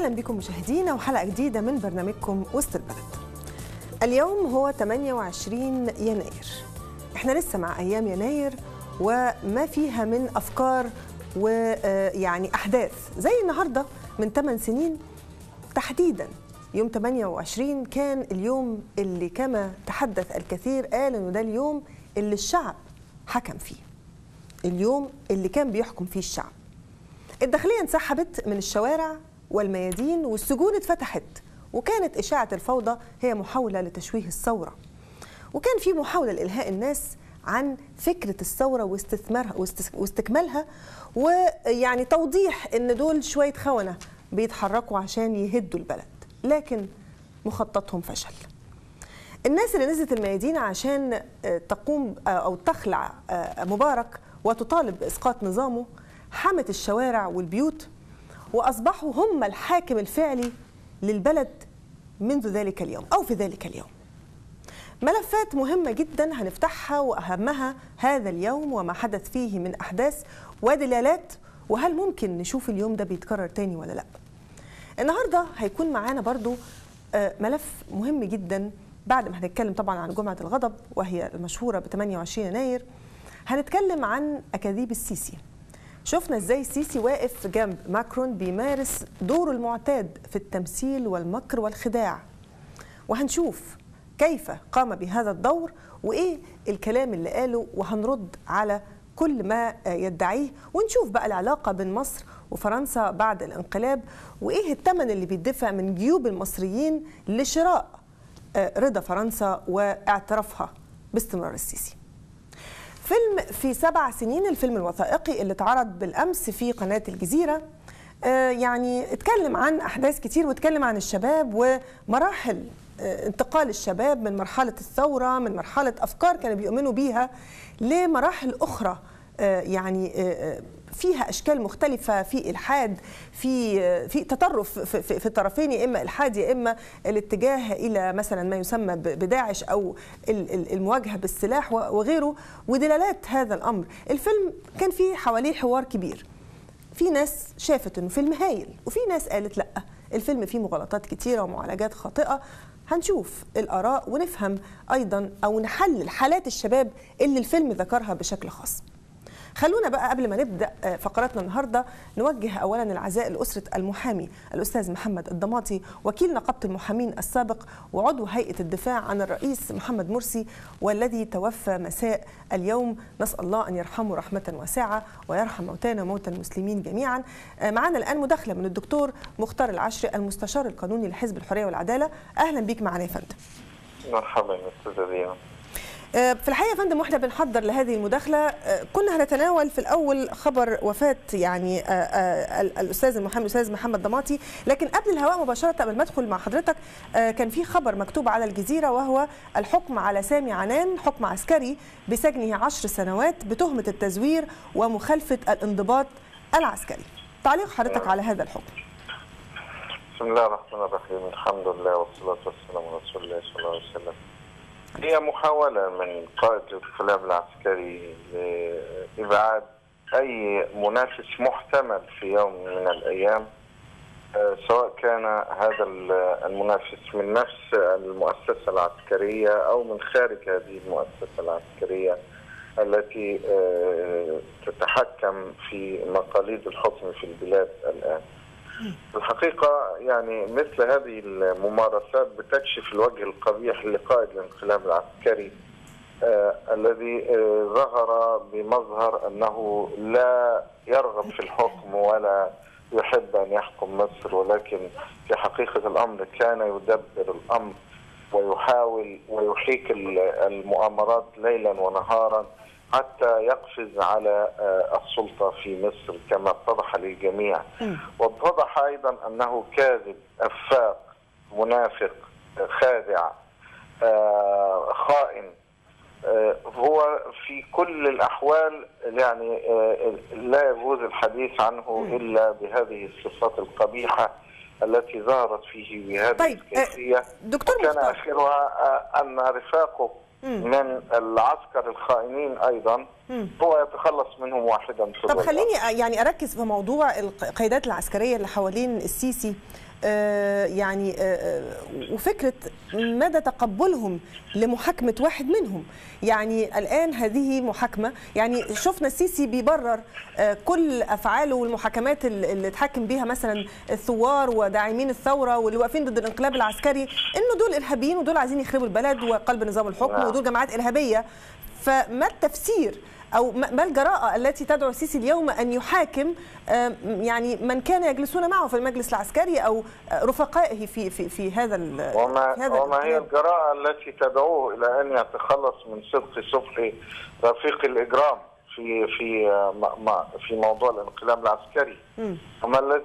اهلا بكم مشاهدينا وحلقه جديده من برنامجكم وسط البلد. اليوم هو 28 يناير. احنا لسه مع ايام يناير وما فيها من افكار ويعني احداث زي النهارده من 8 سنين تحديدا يوم 28 كان اليوم اللي كما تحدث الكثير قال انه ده اليوم اللي الشعب حكم فيه. اليوم اللي كان بيحكم فيه الشعب. الداخليه انسحبت من الشوارع والميادين والسجون اتفتحت وكانت اشاعه الفوضى هي محاوله لتشويه الثوره. وكان في محاوله لالهاء الناس عن فكره الثوره واستثمارها واستكمالها ويعني توضيح ان دول شويه خونه بيتحركوا عشان يهدوا البلد لكن مخططهم فشل. الناس اللي نزلت الميادين عشان تقوم او تخلع مبارك وتطالب باسقاط نظامه حمت الشوارع والبيوت واصبحوا هم الحاكم الفعلي للبلد منذ ذلك اليوم او في ذلك اليوم. ملفات مهمه جدا هنفتحها واهمها هذا اليوم وما حدث فيه من احداث ودلالات وهل ممكن نشوف اليوم ده بيتكرر تاني ولا لا. النهارده هيكون معانا برضو ملف مهم جدا بعد ما هنتكلم طبعا عن جمعه الغضب وهي المشهوره ب 28 يناير هنتكلم عن اكاذيب السيسي. شفنا ازاي السيسي واقف جنب ماكرون بيمارس دوره المعتاد في التمثيل والمكر والخداع وهنشوف كيف قام بهذا الدور وايه الكلام اللي قاله وهنرد على كل ما يدعيه ونشوف بقى العلاقه بين مصر وفرنسا بعد الانقلاب وايه الثمن اللي بيدفع من جيوب المصريين لشراء رضا فرنسا واعترافها باستمرار السيسي فيلم في سبع سنين الفيلم الوثائقي اللي اتعرض بالامس في قناه الجزيره آه يعني اتكلم عن احداث كتير واتكلم عن الشباب ومراحل آه انتقال الشباب من مرحله الثوره من مرحله افكار كانوا بيؤمنوا بيها لمراحل اخرى آه يعني فيها اشكال مختلفه في الحاد في في تطرف في, في, في الطرفين يا اما الحاد يا اما الاتجاه الى مثلا ما يسمى بداعش او المواجهه بالسلاح وغيره ودلالات هذا الامر الفيلم كان فيه حواليه حوار كبير في ناس شافت انه فيلم هايل وفي ناس قالت لا الفيلم فيه مغالطات كتيره ومعالجات خاطئه هنشوف الاراء ونفهم ايضا او نحلل حالات الشباب اللي الفيلم ذكرها بشكل خاص خلونا بقى قبل ما نبدا فقراتنا النهارده نوجه اولا العزاء لاسره المحامي الاستاذ محمد الضماطي وكيل نقابه المحامين السابق وعضو هيئه الدفاع عن الرئيس محمد مرسي والذي توفى مساء اليوم نسال الله ان يرحمه رحمه واسعه ويرحم موتانا وموتى المسلمين جميعا معنا الان مداخله من الدكتور مختار العشري المستشار القانوني لحزب الحريه والعداله اهلا بيك معنا يا فندم مرحبا يا استاذه دينا في الحقيقه يا فندم واحنا بنحضر لهذه المداخله كنا هنتناول في الاول خبر وفاه يعني الاستاذ المحامي الاستاذ محمد ضماطي لكن قبل الهواء مباشره قبل ما ادخل مع حضرتك كان في خبر مكتوب على الجزيره وهو الحكم على سامي عنان حكم عسكري بسجنه عشر سنوات بتهمه التزوير ومخالفه الانضباط العسكري. تعليق حضرتك على هذا الحكم. بسم الله الرحمن الرحيم الحمد لله والصلاه والسلام على رسول الله صلى الله عليه وسلم. هي محاولة من قائد الانقلاب العسكري لإبعاد أي منافس محتمل في يوم من الأيام سواء كان هذا المنافس من نفس المؤسسة العسكرية أو من خارج هذه المؤسسة العسكرية التي تتحكم في مقاليد الحكم في البلاد الآن. الحقيقة يعني مثل هذه الممارسات بتكشف الوجه القبيح لقائد الانقلاب العسكري آه الذي آه ظهر بمظهر أنه لا يرغب في الحكم ولا يحب أن يحكم مصر ولكن في حقيقة الأمر كان يدبر الأمر ويحاول ويحيك المؤامرات ليلا ونهارا حتى يقفز على السلطه في مصر كما اتضح للجميع واتضح ايضا انه كاذب افاق منافق خادع خائن هو في كل الاحوال يعني لا يجوز الحديث عنه الا بهذه الصفات القبيحه التي ظهرت فيه بهذه طيب الكيفيه دكتور كان اخرها ان رفاقه من العسكر الخائنين ايضا هو يتخلص منهم واحدا طب تلو خليني يعني اركز في موضوع القيادات العسكريه اللي حوالين السيسي آه، يعني آه، آه، وفكره مدى تقبلهم لمحاكمه واحد منهم يعني الان هذه محاكمه يعني شفنا السيسي بيبرر آه، كل افعاله والمحاكمات اللي اللي اتحاكم بيها مثلا الثوار وداعمين الثوره واللي واقفين ضد الانقلاب العسكري انه دول ارهابيين ودول عايزين يخربوا البلد وقلب نظام الحكم نعم. ودول جماعات ارهابيه فما التفسير او ما ما الجراءه التي تدعو السيسي اليوم ان يحاكم آم، يعني من كان يجلسون معه في المجلس العسكري او آه، رفقائه في في في هذا ال- وما, في هذا وما هي الانقلاب؟ الجراءة التي تدعوه إلى أن يتخلص من صدق صبح رفيق الإجرام في في ما- ما- في موضوع الانقلاب العسكري مم. وما الذي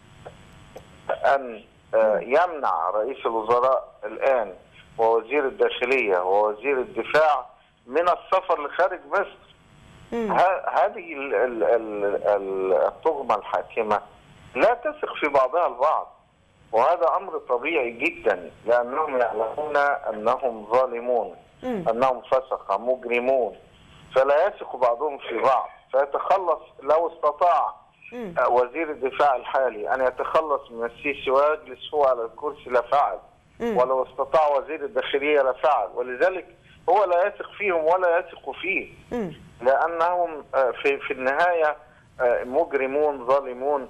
أن آه، يمنع رئيس الوزراء الآن ووزير الداخلية ووزير الدفاع من السفر لخارج مصر مم. ه- هذه ال- ال- ال- ال- الطغمة الحاكمة لا تثق في بعضها البعض وهذا أمر طبيعي جدا لأنهم يعلمون أنهم ظالمون مم. أنهم فسقة مجرمون فلا يثق بعضهم في بعض فيتخلص لو استطاع مم. آه، وزير الدفاع الحالي أن يتخلص من السيسي ويجلس هو على الكرسي لفعل مم. ولو استطاع وزير الداخلية لفعل ولذلك هو لا يثق فيهم ولا يثق فيه مم. لانهم آه، في في النهايه آه، مجرمون ظالمون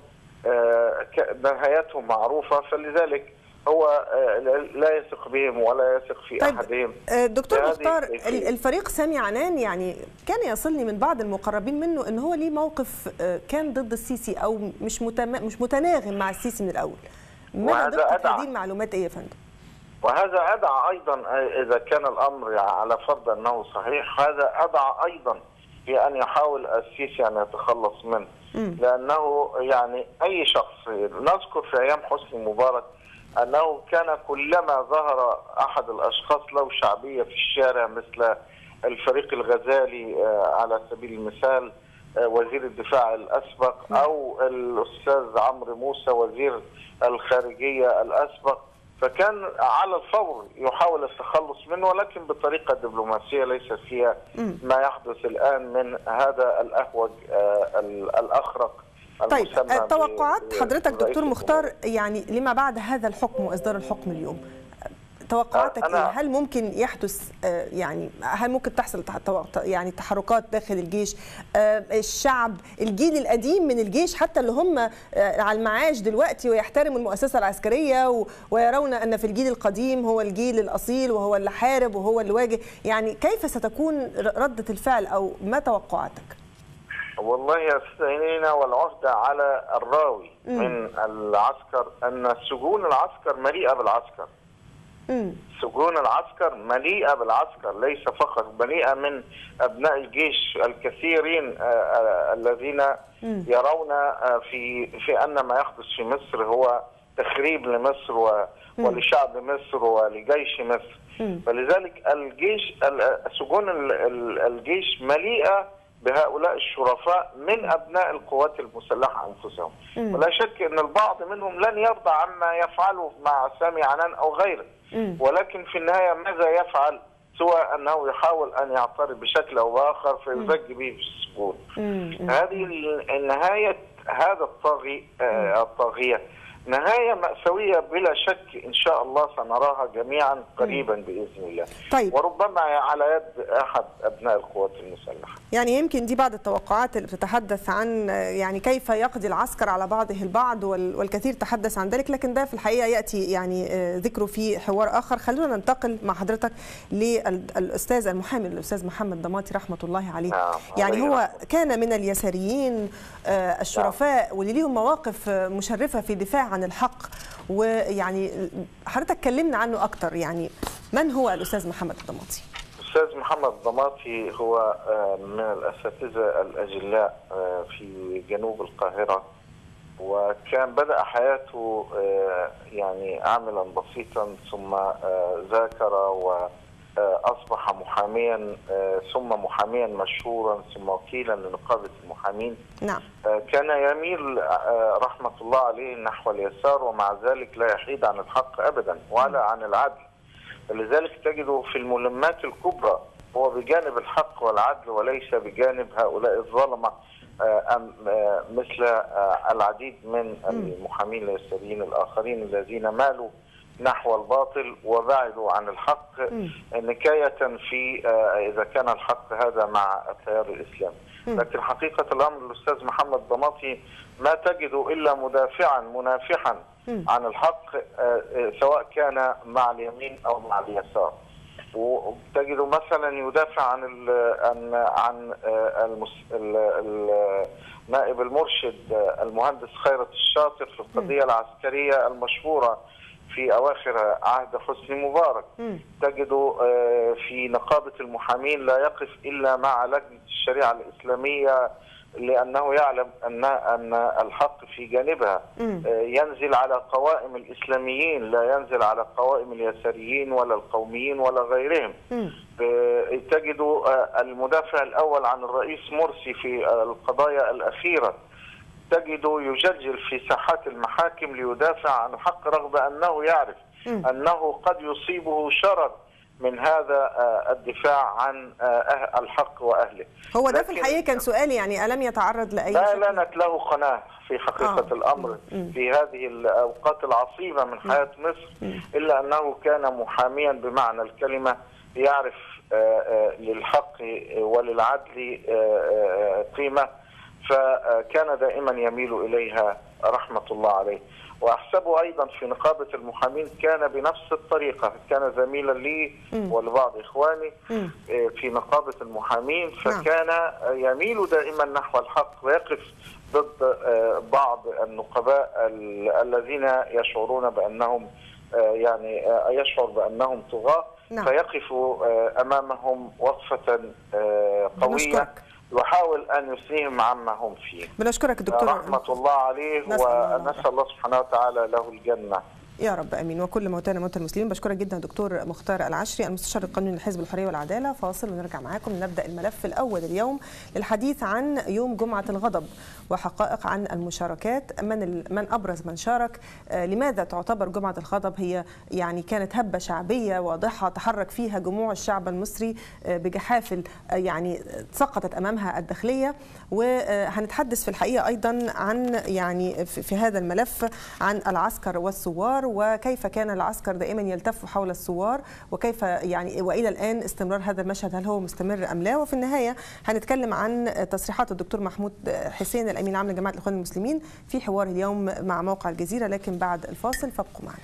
آه، ك- نهايتهم معروفه فلذلك هو آه، لا- لا يثق بهم ولا يثق في طيب احدهم آه، دكتور بهذه مختار الكيفية. ال- الفريق سامي عنان يعني كان يصلني من بعض المقربين منه ان هو ليه موقف آه، كان ضد السيسي او مش متم... مش متناغم مع السيسي من الاول مدى وهذا دقه أدعى. هذه المعلومات ايه يا فندم؟ وهذا ادعى ايضا آه، اذا كان الامر على فرض انه صحيح هذا ادعى ايضا في ان يحاول السيسي ان يتخلص منه مم. لانه يعني اي شخص نذكر في ايام حسني مبارك انه كان كلما ظهر احد الاشخاص له شعبيه في الشارع مثل الفريق الغزالي آه، على سبيل المثال آه، وزير الدفاع الاسبق او الاستاذ عمرو موسى وزير الخارجيه الاسبق فكان على الفور يحاول التخلص منه ولكن بطريقه دبلوماسيه ليس فيها ما يحدث الان من هذا الاهوج آه، ال- الاخرق طيب المسمى آه، توقعات ب- حضرتك برئيس دكتور الجمهورية. مختار يعني لما بعد هذا الحكم واصدار الحكم اليوم توقعاتك أنا- ايه؟ هل ممكن يحدث آه، يعني هل ممكن تحصل تح- تو- يعني تحركات داخل الجيش؟ آه، الشعب الجيل القديم من الجيش حتى اللي هم آه، على المعاش دلوقتي ويحترموا المؤسسه العسكريه و- ويرون ان في الجيل القديم هو الجيل الاصيل وهو اللي حارب وهو اللي واجه، يعني كيف ستكون ر- رده الفعل او ما توقعاتك؟ والله يستعيننا والعهدة على الراوي من العسكر أن سجون العسكر مليئة بالعسكر امم سجون العسكر مليئة بالعسكر ليس فقط مليئة من أبناء الجيش الكثيرين آه، آه، الذين يرون آه، في في أن ما يحدث في مصر هو تخريب لمصر و- ولشعب مصر ولجيش مصر فلذلك الجيش ال- سجون ال- ال- الجيش مليئة بهؤلاء الشرفاء من أبناء القوات المسلحة أنفسهم ولا شك أن البعض منهم لن يرضى عما يفعله مع سامي عنان أو غيره ولكن في النهاية ماذا يفعل سوى أنه يحاول أن يعترض بشكل أو بآخر فيزج به في السجون هذه ال- النهاية هذا الطاغي آه، الطاغية نهاية مأساوية بلا شك إن شاء الله سنراها جميعا قريبا بإذن الله طيب. وربما على يد أحد أبناء القوات المسلحة يعني يمكن دي بعض التوقعات اللي بتتحدث عن يعني كيف يقضي العسكر على بعضه البعض وال- والكثير تحدث عن ذلك لكن ده في الحقيقه ياتي يعني آه، ذكره في حوار اخر خلونا ننتقل مع حضرتك للاستاذ المحامي الاستاذ محمد ضماطي رحمه الله عليه نعم، يعني عليه هو رحمة كان من اليساريين آه، الشرفاء واللي ليهم مواقف آه، مشرفه في دفاع عن الحق ويعني حضرتك كلمنا عنه اكتر يعني من هو الاستاذ محمد الضماطي الأستاذ محمد ضماطي هو آه، من الأساتذة الأجلاء آه، في جنوب القاهرة وكان بدأ حياته آه، يعني عاملا بسيطا ثم آه، ذاكر وأصبح محاميا آه، ثم محاميا مشهورا ثم وكيلا لنقابة المحامين نعم آه، كان يميل آه، رحمة الله عليه نحو اليسار ومع ذلك لا يحيد عن الحق أبدا ولا عن العدل لذلك تجده في الملمات الكبرى هو بجانب الحق والعدل وليس بجانب هؤلاء الظلمه مثل العديد من المحامين اليساريين الاخرين الذين مالوا نحو الباطل وبعدوا عن الحق نكاية في إذا كان الحق هذا مع التيار الإسلامي لكن حقيقة الأمر الأستاذ محمد ضماطي ما تجد إلا مدافعا منافحا عن الحق سواء كان مع اليمين أو مع اليسار وتجد مثلا يدافع عن ال عن عن المس النائب المرشد المهندس خيرت الشاطر في القضيه العسكريه المشهوره في اواخر عهد حسني مبارك تجد في نقابه المحامين لا يقف الا مع لجنه الشريعه الاسلاميه لانه يعلم ان ان الحق في جانبها ينزل على قوائم الاسلاميين لا ينزل على قوائم اليساريين ولا القوميين ولا غيرهم تجد المدافع الاول عن الرئيس مرسي في القضايا الاخيره تجد يجلجل في ساحات المحاكم ليدافع عن الحق رغم انه يعرف انه قد يصيبه شرد من هذا الدفاع عن الحق واهله. هو ده في الحقيقه كان سؤالي يعني الم يتعرض لاي لا لانت له قناه في حقيقه آه. الامر في هذه الاوقات العصيبه من حياه مصر الا انه كان محاميا بمعنى الكلمه يعرف للحق وللعدل قيمه فكان دائما يميل اليها رحمه الله عليه. واحسبه ايضا في نقابه المحامين كان بنفس الطريقه كان زميلا لي ولبعض اخواني في نقابه المحامين فكان يميل دائما نحو الحق ويقف ضد بعض النقباء الذين يشعرون بانهم يعني يشعر بانهم طغاه فيقف امامهم وقفه قويه يحاول ان يسليهم عما هم فيه. بنشكرك دكتور رحمه الله عليه ونسال الله سبحانه وتعالى له الجنه. يا رب امين وكل موتانا موتى المسلمين بشكرك جدا دكتور مختار العشري المستشار القانوني لحزب الحريه والعداله فاصل ونرجع معاكم نبدا الملف الاول اليوم للحديث عن يوم جمعه الغضب وحقائق عن المشاركات من من ابرز من شارك لماذا تعتبر جمعه الغضب هي يعني كانت هبه شعبيه واضحه تحرك فيها جموع الشعب المصري بجحافل يعني سقطت امامها الداخليه وهنتحدث في الحقيقه ايضا عن يعني في هذا الملف عن العسكر والثوار وكيف كان العسكر دائما يلتف حول الثوار وكيف يعني والى الان استمرار هذا المشهد هل هو مستمر ام لا وفي النهايه هنتكلم عن تصريحات الدكتور محمود حسين الامين العام لجماعه الاخوان المسلمين في حوار اليوم مع موقع الجزيره لكن بعد الفاصل فابقوا معنا.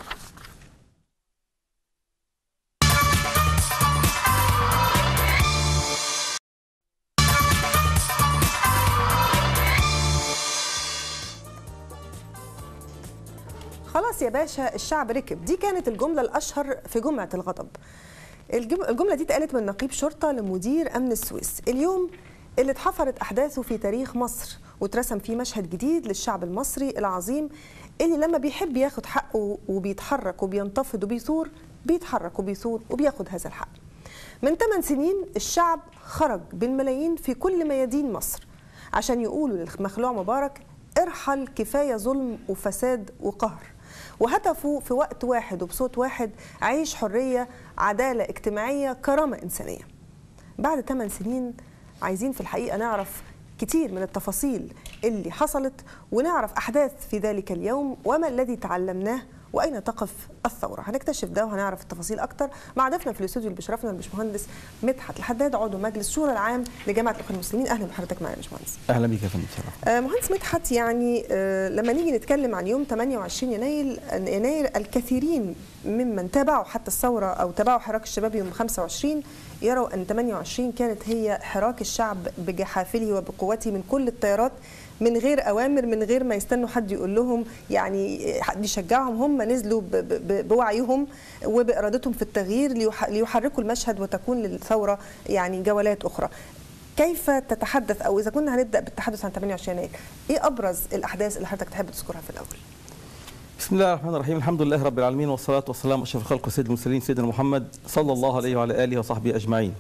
خلاص يا باشا الشعب ركب دي كانت الجملة الأشهر في جمعة الغضب الجملة دي اتقالت من نقيب شرطة لمدير أمن السويس اليوم اللي اتحفرت أحداثه في تاريخ مصر واترسم فيه مشهد جديد للشعب المصري العظيم اللي لما بيحب ياخد حقه وبيتحرك وبينتفض وبيثور بيتحرك وبيثور وبياخد هذا الحق من 8 سنين الشعب خرج بالملايين في كل ميادين مصر عشان يقولوا للمخلوع مبارك ارحل كفاية ظلم وفساد وقهر وهتفوا في وقت واحد وبصوت واحد عيش حرية عدالة اجتماعية كرامة إنسانية بعد 8 سنين عايزين في الحقيقة نعرف كتير من التفاصيل اللي حصلت ونعرف أحداث في ذلك اليوم وما الذي تعلمناه واين تقف الثوره هنكتشف ده وهنعرف التفاصيل اكتر مع ضيفنا في الاستوديو اللي بيشرفنا الباشمهندس مدحت الحداد عضو مجلس شورى العام لجامعه الاخوان المسلمين اهلا بحضرتك معانا يا باشمهندس اهلا بيك يا فندم آه مهندس مدحت يعني آه لما نيجي نتكلم عن يوم 28 يناير يناير الكثيرين ممن تابعوا حتى الثوره او تابعوا حراك الشباب يوم 25 يروا ان 28 كانت هي حراك الشعب بجحافله وبقوته من كل التيارات من غير اوامر من غير ما يستنوا حد يقول لهم يعني حد يشجعهم هم نزلوا بوعيهم وبارادتهم في التغيير ليحركوا المشهد وتكون للثوره يعني جولات اخرى كيف تتحدث او اذا كنا هنبدا بالتحدث عن 28 يناير ايه ابرز الاحداث اللي حضرتك تحب تذكرها في الاول بسم الله الرحمن الرحيم الحمد لله رب العالمين والصلاة والسلام أشرف الخلق وسيد المرسلين سيدنا محمد صلى الله عليه وعلى آله وصحبه أجمعين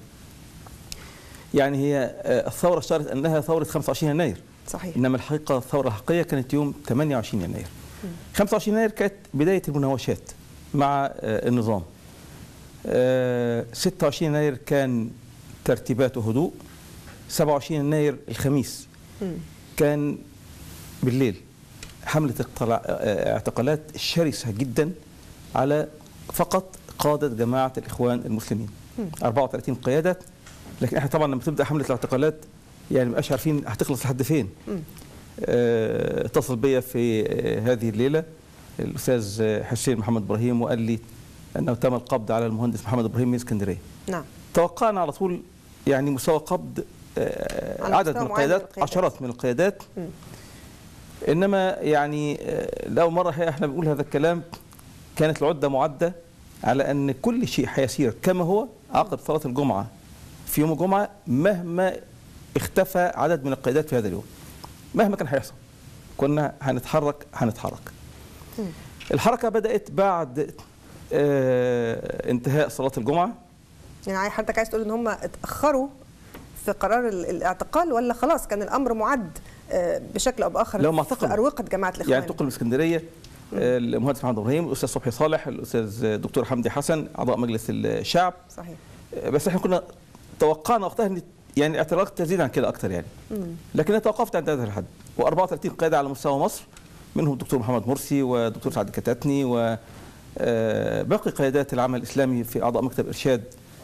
يعني هي الثورة اشتهرت أنها ثورة 25 يناير صحيح إنما الحقيقة الثورة الحقيقية كانت يوم 28 يناير 25 يناير كانت بداية المناوشات مع النظام آه، 26 يناير كان ترتيبات وهدوء 27 يناير الخميس كان بالليل حملة اقتلاع- آه، اعتقالات شرسة جدا على فقط قادة جماعة الإخوان المسلمين 34 قيادة لكن احنا طبعا لما تبدأ حملة الاعتقالات يعني مبقاش عارفين هتخلص لحد فين آه، اتصل بيا في آه، هذه الليلة الأستاذ آه، حسين محمد إبراهيم وقال لي أنه تم القبض على المهندس محمد إبراهيم من اسكندرية نعم توقعنا على طول يعني مستوى قبض آه، على عدد مستوى من معين من القيادات القيادات. عشرات من القيادات انما يعني آه، لو مره هي احنا بنقول هذا الكلام كانت العده معده على ان كل شيء هيسير كما هو عقب صلاه الجمعه في يوم الجمعه مهما اختفى عدد من القيادات في هذا اليوم مهما كان هيحصل كنا هنتحرك هنتحرك الحركه بدات بعد آه، انتهاء صلاه الجمعه يعني عاي- حضرتك عايز تقول ان هم اتاخروا في قرار ال- الاعتقال ولا خلاص كان الامر معد آه، بشكل او باخر لو ما في اعتقلوا. اروقه جماعه الاخوان يعني تقل اسكندريه آه، المهندس محمد ابراهيم الاستاذ صبحي صالح الاستاذ دكتور حمدي حسن اعضاء مجلس الشعب صحيح آه، بس احنا كنا توقعنا وقتها ان يعني الاعتراضات تزيد عن كده اكتر يعني لكن أنا توقفت عند هذا الحد و34 قياده على مستوى مصر منهم الدكتور محمد مرسي ودكتور سعد الكتاتني و آه، باقي قيادات العمل الاسلامي في اعضاء مكتب ارشاد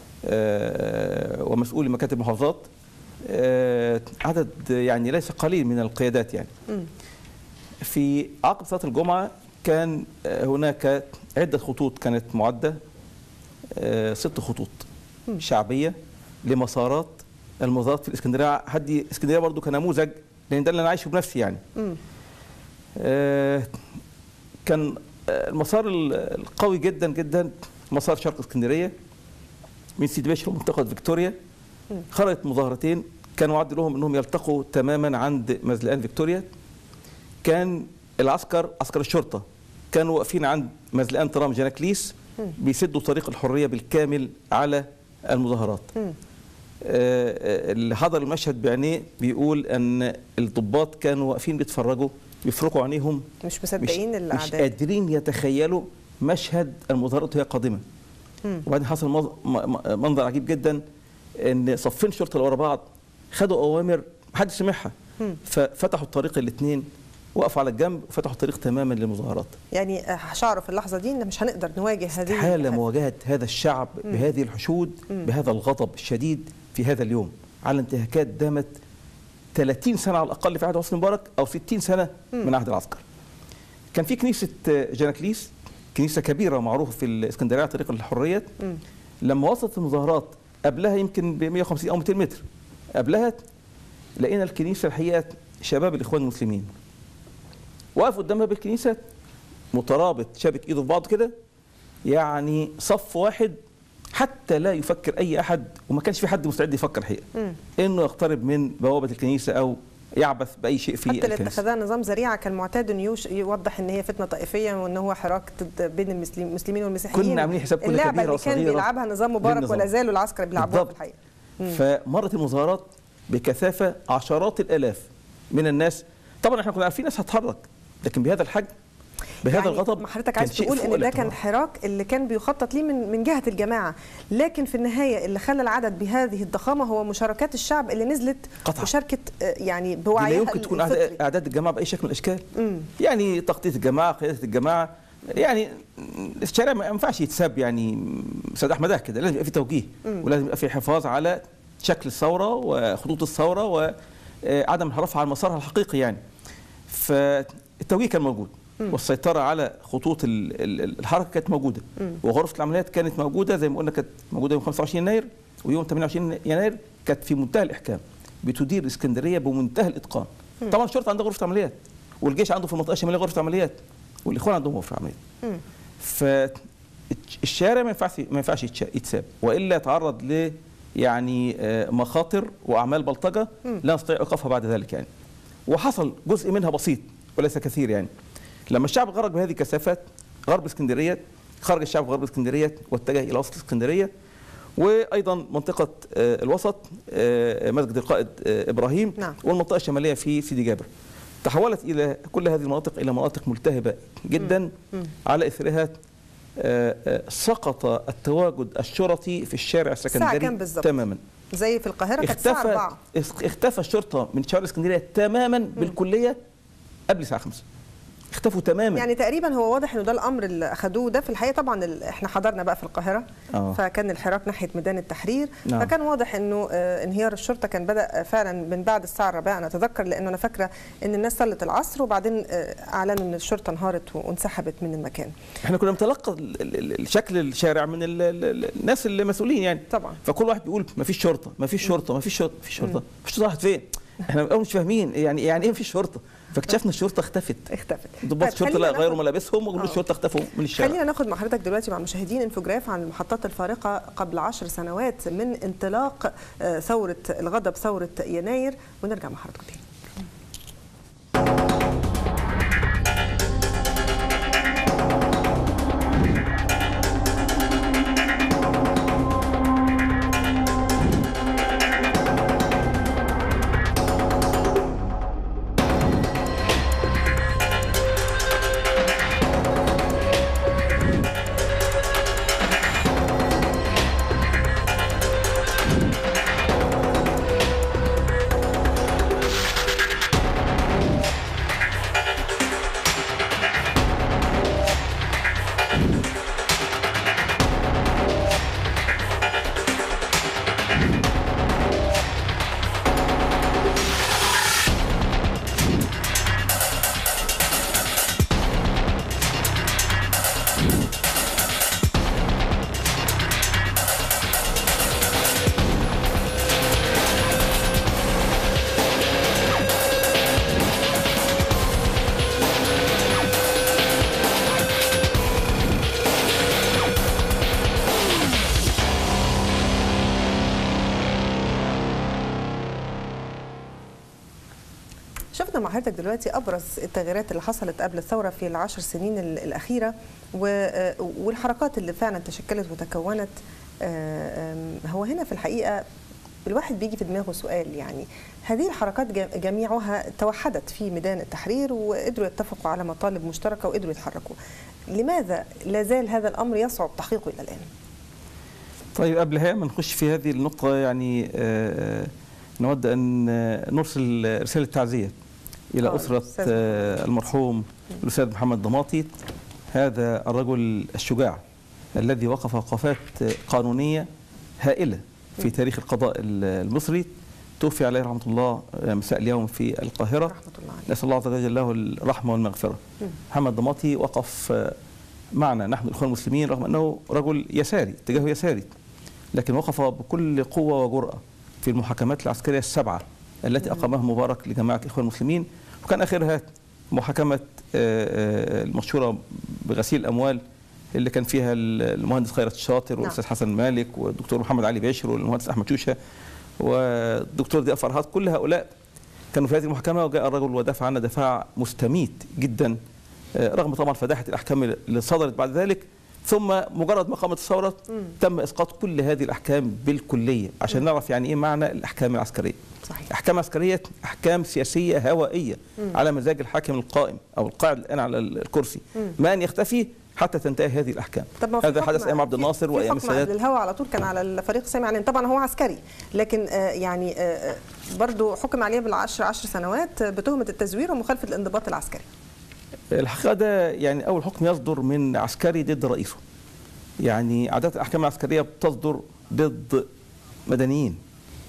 آه، ومسؤولي مكاتب محافظات آه، عدد يعني ليس قليل من القيادات يعني في عقب صلاه الجمعه كان آه، هناك عده خطوط كانت معده آه، ست خطوط شعبيه لمسارات المظاهرات في الاسكندريه هدي اسكندريه برضو كنموذج لان ده اللي انا عايشه بنفسي يعني آه، كان آه، المسار ال- القوي جدا جدا مسار شرق اسكندريه من سيدي بشر ومنطقه فيكتوريا خرجت مظاهرتين كان وعد لهم انهم يلتقوا تماما عند مزلقان فيكتوريا كان العسكر عسكر الشرطه كانوا واقفين عند مزلقان ترام جناكليس بيسدوا طريق الحريه بالكامل على المظاهرات آه، آه، اللي حضر المشهد بعينيه بيقول ان الضباط كانوا واقفين بيتفرجوا بيفرقوا عينيهم مش مصدقين مش, مش الاعداد قادرين يتخيلوا مشهد المظاهرات وهي قادمه وبعدين حصل مظ- م- م- منظر عجيب جدا ان صفين شرطه اللي ورا بعض خدوا اوامر محدش سمعها ففتحوا الطريق الاثنين وقفوا على الجنب وفتحوا الطريق تماما للمظاهرات يعني آه، شعروا في اللحظه دي ان مش هنقدر نواجه هذه استحالة الآفات. مواجهة هذا الشعب بهذه الحشود بهذا الغضب الشديد في هذا اليوم على انتهاكات دامت 30 سنة على الأقل في عهد حسني مبارك أو 60 سنة من عهد العسكر كان في كنيسة جناكليس كنيسة كبيرة ومعروفة في الإسكندرية على طريق الحرية لما وصلت المظاهرات قبلها يمكن ب 150 أو 200 متر قبلها لقينا الكنيسة الحقيقة شباب الإخوان المسلمين واقف قدام باب الكنيسة مترابط شابك ايده في بعض كده يعني صف واحد حتى لا يفكر اي احد وما كانش في حد مستعد يفكر الحقيقه انه يقترب من بوابه الكنيسه او يعبث باي شيء في حتى اللي الكنيسه اتخذها نظام ذريعه كان معتاد انه يوش- يوضح ان هي فتنه طائفيه وان هو حراك ضد بين المسلم- المسلمين والمسيحيين كنا عاملين حساب كل اللعبه كبيرة اللي كان وصغيرة بيلعبها نظام مبارك للنظام. ولا زالوا العسكر بيلعبوها في بالضبط. الحقيقه فمرت المظاهرات بكثافه عشرات الالاف من الناس طبعا احنا كنا عارفين ناس هتتحرك لكن بهذا الحجم بهذا يعني الغضب ما حضرتك كان عايز شيء تقول فوق ان ده كان الاعتبار. حراك اللي كان بيخطط ليه من من جهه الجماعه لكن في النهايه اللي خلى العدد بهذه الضخامه هو مشاركات الشعب اللي نزلت قطعاً. مشاركه آه، يعني دي بوعيها لا يمكن تكون الفطري. أعداد- اعداد الجماعه باي شكل من الاشكال يعني تغطيه الجماعه قياده الجماعه يعني الشارع ما ينفعش يتساب يعني سيد احمد ده كده لازم يبقى في توجيه ولازم يبقى في حفاظ على شكل الثوره وخطوط الثوره وعدم انحرافها عن مسارها الحقيقي يعني فالتوجيه كان موجود والسيطره على خطوط ال- ال- الحركه كانت موجوده وغرفه العمليات كانت موجوده زي ما قلنا كانت موجوده يوم 25 يناير ويوم 28 يناير كانت في منتهى الاحكام بتدير اسكندريه بمنتهى الاتقان طبعا الشرطه عندها غرفه عمليات والجيش عنده في المنطقه الشماليه غرفه عمليات والاخوان عندهم غرفه عمليات فالشارع ما ينفعش ما ينفعش يتش- يتساب والا يتعرض ل يعني آه، مخاطر واعمال بلطجه لا نستطيع ايقافها بعد ذلك يعني وحصل جزء منها بسيط وليس كثير يعني لما الشعب خرج بهذه الكثافات غرب اسكندريه خرج الشعب غرب اسكندريه واتجه الى وسط اسكندريه وايضا منطقه آه، الوسط آه، مسجد القائد آه، ابراهيم نعم. والمنطقه الشماليه في سيدي جابر تحولت الى كل هذه المناطق الى مناطق ملتهبه جدا على اثرها آه، آه، سقط التواجد الشرطي في الشارع السكندري كام بالظبط؟ تماما زي في القاهره كانت الساعه اختفى 4 اختفى الشرطه من شوارع اسكندريه تماما بالكليه قبل الساعه 5 اختفوا تماما يعني تقريبا هو واضح انه ده الامر اللي اخذوه ده في الحقيقه طبعا ال- احنا حضرنا بقى في القاهره آه. فكان الحراك ناحيه ميدان التحرير نعم. فكان واضح انه آه، انهيار الشرطه كان بدا فعلا من بعد الساعه الرابعه انا اتذكر لانه انا فاكره ان الناس صلت العصر وبعدين آه، اعلنوا ان الشرطه انهارت وانسحبت من المكان احنا كنا بنتلقى ال- ال- ال- شكل الشارع من ال- ال- ال- الناس اللي مسؤولين يعني طبعا فكل واحد بيقول ما فيش شرطه ما فيش شرطه ما فيش شرطه ما فيش شرطه مفيش شرطه راحت فين احنا الاول مش فاهمين يعني يعني ايه مفيش شرطه فاكتشفنا الشرطه اختفت اختفت ضباط طيب، الشرطه خلينا لا غيروا ناخد- ملابسهم وقالوا آه. الشرطه اختفوا من الشارع خلينا ناخد مع حضرتك دلوقتي مع المشاهدين انفوجراف عن المحطات الفارقة قبل عشر سنوات من انطلاق آه، ثورة الغضب ثورة يناير ونرجع مع حضرتك تاني شفنا مع حضرتك دلوقتي ابرز التغييرات اللي حصلت قبل الثوره في العشر سنين ال- الاخيره و- والحركات اللي فعلا تشكلت وتكونت آه، آم، هو هنا في الحقيقه الواحد بيجي في دماغه سؤال يعني هذه الحركات جا- جميعها توحدت في ميدان التحرير وقدروا يتفقوا على مطالب مشتركه وقدروا يتحركوا لماذا لا زال هذا الامر يصعب تحقيقه الى الان طيب قبلها ما نخش في هذه النقطة يعني آه، نود أن آه، نرسل رسالة تعزية إلى آه، أسرة الأستاذ آه، المرحوم الأستاذ محمد ضماطي هذا الرجل الشجاع الذي وقف وقفات قانونية هائلة في تاريخ القضاء المصري توفي عليه رحمة الله آه، مساء اليوم في القاهرة رحمه الله عليه نسأل الله عز وجل له الرحمة والمغفرة مم. محمد ضماطي وقف آه، معنا نحن الإخوان المسلمين رغم أنه رجل يساري اتجاهه يساري لكن وقف بكل قوة وجرأة في المحاكمات العسكرية السبعة التي أقامها مبارك لجماعة الإخوان المسلمين وكان آخرها محاكمة آه، آه، المشهورة بغسيل الأموال اللي كان فيها المهندس خيرت الشاطر والأستاذ حسن مالك والدكتور محمد علي باشر والمهندس أحمد شوشة والدكتور ضياء فرهاد كل هؤلاء كانوا في هذه المحكمة وجاء الرجل ودافع عنا دفاع مستميت جدا آه، رغم طبعا فداحة الأحكام اللي صدرت بعد ذلك ثم مجرد ما قامت الثورة تم إسقاط كل هذه الأحكام بالكلية عشان نعرف يعني إيه معنى الأحكام العسكرية صحيح أحكام عسكرية أحكام سياسية هوائية على مزاج الحاكم القائم أو القاعد الآن على الكرسي ما أن يختفي حتى تنتهي هذه الأحكام طب ما هو في هذا حكم- حدث أيام عبد في- الناصر في وأيام حكم قبل السادات الهوا على طول كان على الفريق سامي علين طبعا هو عسكري لكن آه، يعني آه، آه، برضو حكم عليه بالعشر عشر سنوات آه، بتهمة التزوير ومخالفة الانضباط العسكري الحقيقة ده يعني أول حكم يصدر من عسكري ضد رئيسه يعني عادة الأحكام العسكرية بتصدر ضد مدنيين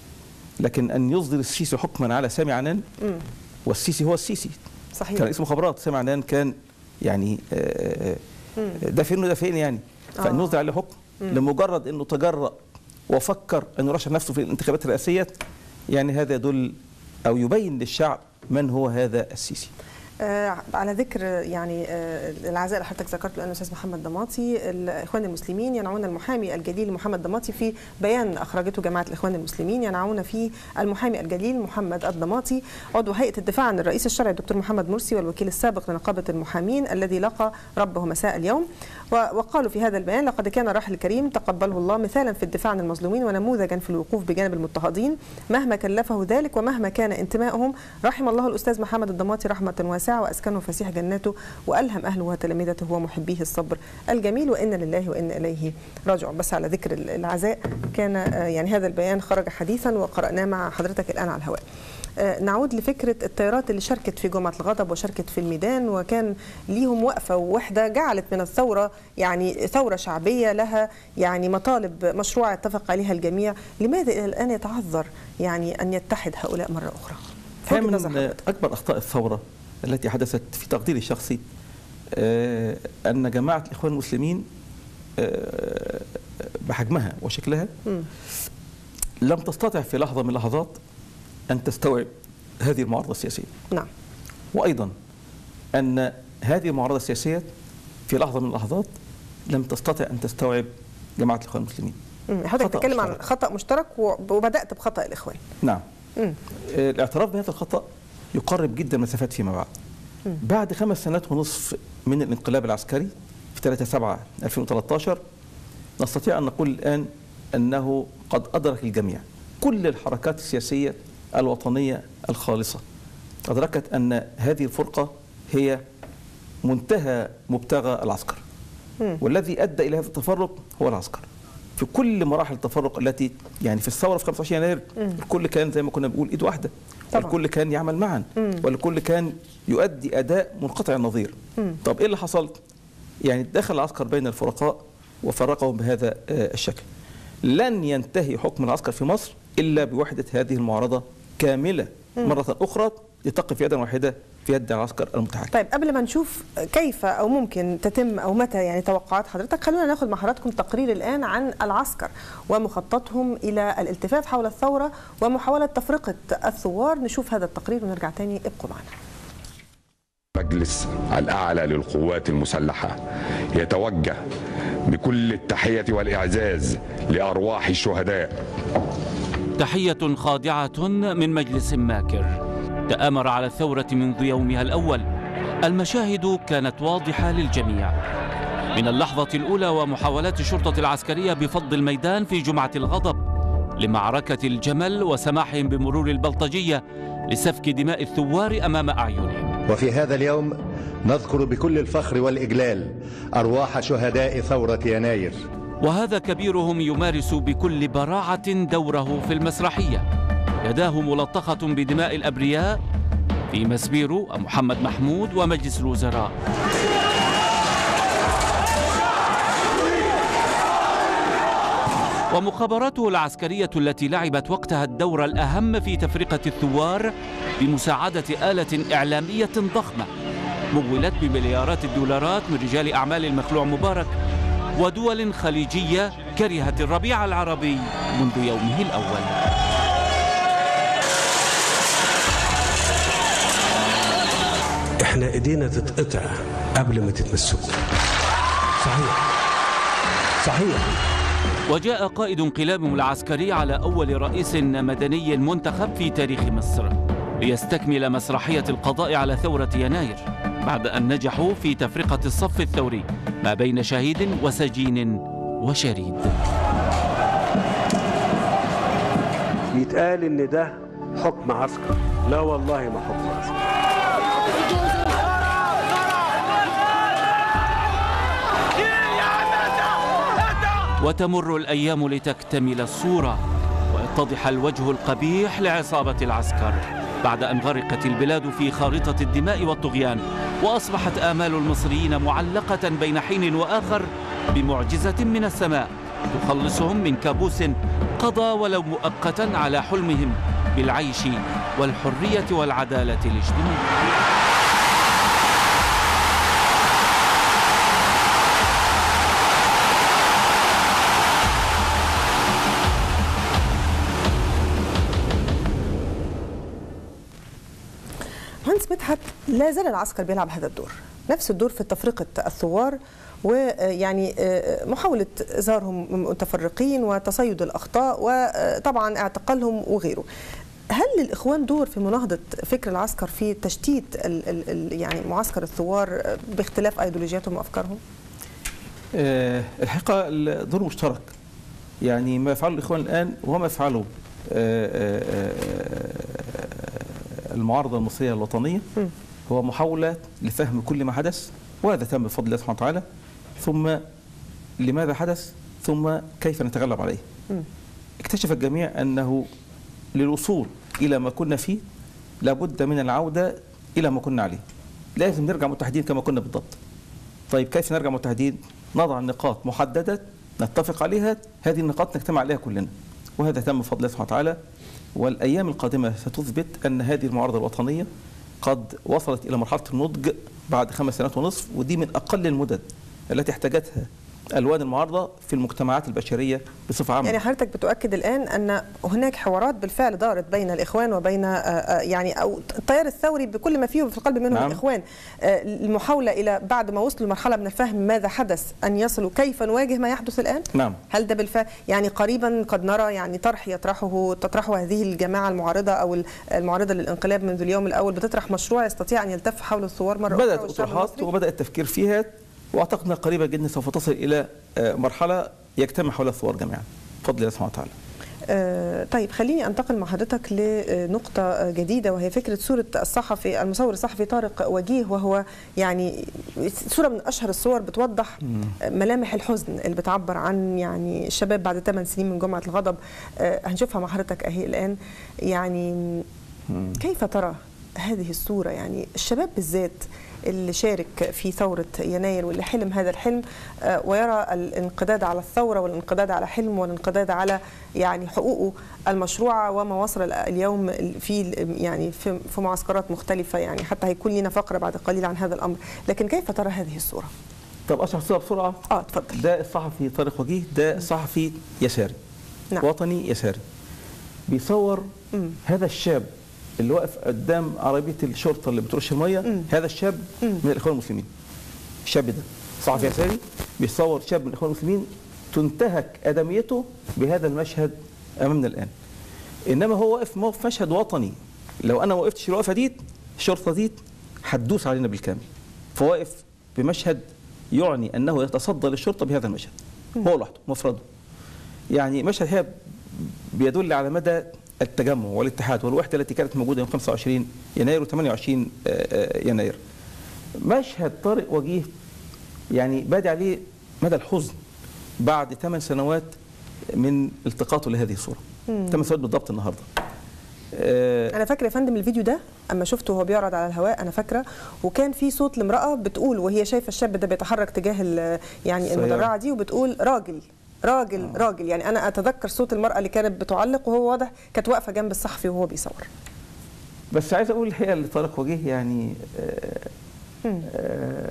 لكن أن يصدر السيسي حكما على سامي عنان مم. والسيسي هو السيسي صحيح كان اسمه مخابرات سامي عنان كان يعني آه، مم. آه، ده فين وده فين يعني فأن آه. يصدر عليه حكم لمجرد أنه تجرأ وفكر أن يرشح نفسه في الانتخابات الرئاسية يعني هذا يدل أو يبين للشعب من هو هذا السيسي آه، على ذكر يعني آه، العزاء اللي حضرتك ذكرته لأنه الأستاذ محمد ضماطي الإخوان المسلمين ينعون المحامي الجليل محمد ضماطي في بيان أخرجته جماعة الإخوان المسلمين ينعون فيه المحامي الجليل محمد الضماطي عضو هيئة الدفاع عن الرئيس الشرعي الدكتور محمد مرسي والوكيل السابق لنقابة المحامين الذي لقى ربه مساء اليوم و- وقالوا في هذا البيان لقد كان الراحل الكريم تقبله الله مثالا في الدفاع عن المظلومين ونموذجا في الوقوف بجانب المضطهدين مهما كلفه ذلك ومهما كان انتمائهم رحم الله الأستاذ محمد الضماطي رحمة واسعة واسعة وأسكنه فسيح جناته وألهم أهله وتلامذته ومحبيه الصبر الجميل وإن لله وإن إليه راجعون بس على ذكر العزاء كان آه، يعني هذا البيان خرج حديثا وقرأناه مع حضرتك الآن على الهواء آه، نعود لفكرة التيارات اللي شاركت في جمعة الغضب وشاركت في الميدان وكان ليهم وقفة ووحدة جعلت من الثورة يعني ثورة شعبية لها يعني مطالب مشروعة اتفق عليها الجميع لماذا إلى الآن يتعذر يعني أن يتحد هؤلاء مرة أخرى في كان وجهة نظر من حضرتك. أكبر أخطاء الثورة التي حدثت في تقديري الشخصي آه، أن جماعة الإخوان المسلمين آه، بحجمها وشكلها مم. لم تستطع في لحظة من اللحظات أن تستوعب هذه المعارضة السياسية نعم وأيضا أن هذه المعارضة السياسية في لحظة من اللحظات لم تستطع أن تستوعب جماعة الإخوان المسلمين مم. حضرتك خطأ بتتكلم عن مشترك. خطأ مشترك وبدأت بخطأ الإخوان نعم مم. آه، الاعتراف بهذا الخطأ يقرب جدا مسافات فيما بعد بعد خمس سنوات ونصف من الانقلاب العسكري في 3 7 2013 نستطيع أن نقول الآن أنه قد أدرك الجميع كل الحركات السياسية الوطنية الخالصة أدركت أن هذه الفرقة هي منتهى مبتغى العسكر مم. والذي أدى إلى هذا التفرق هو العسكر في كل مراحل التفرق التي يعني في الثورة في 25 يناير الكل كان زي ما كنا بنقول إيد واحدة طبعا. والكل كان يعمل معا والكل كان يؤدي أداء منقطع النظير طب إيه اللي حصل؟ يعني دخل العسكر بين الفرقاء وفرقهم بهذا آه، الشكل لن ينتهي حكم العسكر في مصر إلا بوحدة هذه المعارضة كاملة مرة أخرى لتقف يدا واحدة في يد العسكر المتحرك طيب قبل ما نشوف كيف او ممكن تتم او متى يعني توقعات حضرتك خلونا ناخد مع حضراتكم تقرير الان عن العسكر ومخططهم الى الالتفاف حول الثوره ومحاوله تفرقه الثوار نشوف هذا التقرير ونرجع تاني ابقوا معنا المجلس الأعلى للقوات المسلحة يتوجه بكل التحية والإعزاز لأرواح الشهداء تحية خاضعة من مجلس ماكر تآمر على الثورة منذ يومها الأول المشاهد كانت واضحة للجميع من اللحظة الأولى ومحاولات الشرطة العسكرية بفض الميدان في جمعة الغضب لمعركة الجمل وسماحهم بمرور البلطجية لسفك دماء الثوار أمام أعينهم وفي هذا اليوم نذكر بكل الفخر والإجلال أرواح شهداء ثورة يناير وهذا كبيرهم يمارس بكل براعة دوره في المسرحية يداه ملطخة بدماء الأبرياء في مسبيرو محمد محمود ومجلس الوزراء ومخابراته العسكرية التي لعبت وقتها الدور الأهم في تفرقة الثوار بمساعدة آلة إعلامية ضخمة مولت بمليارات الدولارات من رجال أعمال المخلوع مبارك ودول خليجية كرهت الربيع العربي منذ يومه الأول احنا ايدينا تتقطع قبل ما تتمسكوا صحيح صحيح وجاء قائد انقلابهم العسكري على أول رئيس مدني منتخب في تاريخ مصر ليستكمل مسرحية القضاء على ثورة يناير بعد أن نجحوا في تفرقة الصف الثوري ما بين شهيد وسجين وشريد يتقال ان ده حكم عسكر لا والله ما حكم عسكر وتمر الأيام لتكتمل الصورة ويتضح الوجه القبيح لعصابة العسكر بعد أن غرقت البلاد في خارطة الدماء والطغيان وأصبحت آمال المصريين معلقة بين حين وآخر بمعجزة من السماء تخلصهم من كابوس قضى ولو مؤقتا على حلمهم بالعيش والحرية والعدالة الاجتماعية مهندس مدحت لا زال العسكر بيلعب هذا الدور نفس الدور في تفرقة الثوار ويعني محاولة إظهارهم متفرقين وتصيد الأخطاء وطبعا اعتقالهم وغيره هل للإخوان دور في مناهضة فكر العسكر في تشتيت ال ال ال يعني معسكر الثوار باختلاف أيديولوجياتهم وأفكارهم؟ آه، الحقيقة الدور مشترك يعني ما يفعله الإخوان الآن وما يفعله آه، آه، آه، المعارضة المصرية الوطنية هو محاولة لفهم كل ما حدث وهذا تم بفضل الله سبحانه وتعالى ثم لماذا حدث ثم كيف نتغلب عليه اكتشف الجميع أنه للوصول إلى ما كنا فيه لابد من العودة إلى ما كنا عليه لازم نرجع متحدين كما كنا بالضبط طيب كيف نرجع متحدين نضع نقاط محددة نتفق عليها هذه النقاط نجتمع عليها كلنا وهذا تم بفضل الله سبحانه وتعالى والأيام القادمة ستثبت أن هذه المعارضة الوطنية قد وصلت إلى مرحلة النضج بعد خمس سنوات ونصف ودي من أقل المدد التي احتاجتها ألوان المعارضة في المجتمعات البشرية بصفة عامة يعني حضرتك بتؤكد الآن أن هناك حوارات بالفعل دارت بين الإخوان وبين آه، آه، يعني أو التيار الثوري بكل ما فيه في القلب منهم نعم. الإخوان آه، المحاولة إلى بعد ما وصلوا لمرحلة من الفهم ماذا حدث أن يصلوا كيف نواجه ما يحدث الآن نعم هل ده بالفعل يعني قريبا قد نرى يعني طرح يطرحه تطرحه هذه الجماعة المعارضة أو المعارضة للانقلاب منذ اليوم الأول بتطرح مشروع يستطيع أن يلتف حول الثوار مرة بدأت أخرى والشعب أطروحات المصري؟ وبدأ التفكير فيها وأعتقد أنها قريبة جدا سوف تصل إلى آه، مرحلة يجتمع حولها الثوار جميعا بفضل الله سبحانه وتعالى آه، طيب خليني انتقل مع حضرتك لنقطة آه، جديدة وهي فكرة صورة الصحفي المصور الصحفي طارق وجيه وهو يعني صورة من أشهر الصور بتوضح ملامح الحزن اللي بتعبر عن يعني الشباب بعد 8 سنين من جمعة الغضب آه، هنشوفها مع حضرتك أهي الآن يعني كيف ترى هذه الصورة يعني الشباب بالذات اللي شارك في ثورة يناير واللي حلم هذا الحلم آه، ويرى الانقضاض على الثورة والانقضاض على حلم والانقضاض على يعني حقوقه المشروعة وما وصل ال- اليوم في يعني في في معسكرات مختلفة يعني حتى هيكون لنا فقرة بعد قليل عن هذا الأمر لكن كيف ترى هذه الصورة؟ طب أشرح الصورة بسرعة اه اتفضل ده الصحفي طارق وجيه ده صحفي يساري نعم. وطني يساري بيصور مم. هذا الشاب اللي واقف قدام عربية الشرطة اللي بترش المية هذا الشاب من الإخوان المسلمين الشاب ده صحفي يساري بيصور شاب من الإخوان المسلمين تنتهك آدميته بهذا المشهد أمامنا الآن إنما هو واقف موقف مشهد وطني لو أنا ما وقفتش الوقفة دي الشرطة دي هتدوس علينا بالكامل فواقف بمشهد يعني أنه يتصدى للشرطة بهذا المشهد هو لوحده مفرده يعني مشهد هي بيدل على مدى التجمع والاتحاد والوحدة التي كانت موجودة يوم 25 يناير و28 يناير مشهد طارق وجيه يعني بادي عليه مدى الحزن بعد ثمان سنوات من التقاطه لهذه الصورة ثمان سنوات بالضبط النهاردة آه، انا فاكره يا فندم الفيديو ده اما شفته وهو بيعرض على الهواء انا فاكره وكان في صوت لامراه بتقول وهي شايفه الشاب ده بيتحرك تجاه ال- يعني السيارة. المدرعه دي وبتقول راجل راجل آه. راجل يعني انا اتذكر صوت المراه اللي كانت بتعلق وهو واضح كانت واقفه جنب الصحفي وهو بيصور بس عايز اقول الحقيقه لطارق وجيه يعني آه، مم. آه،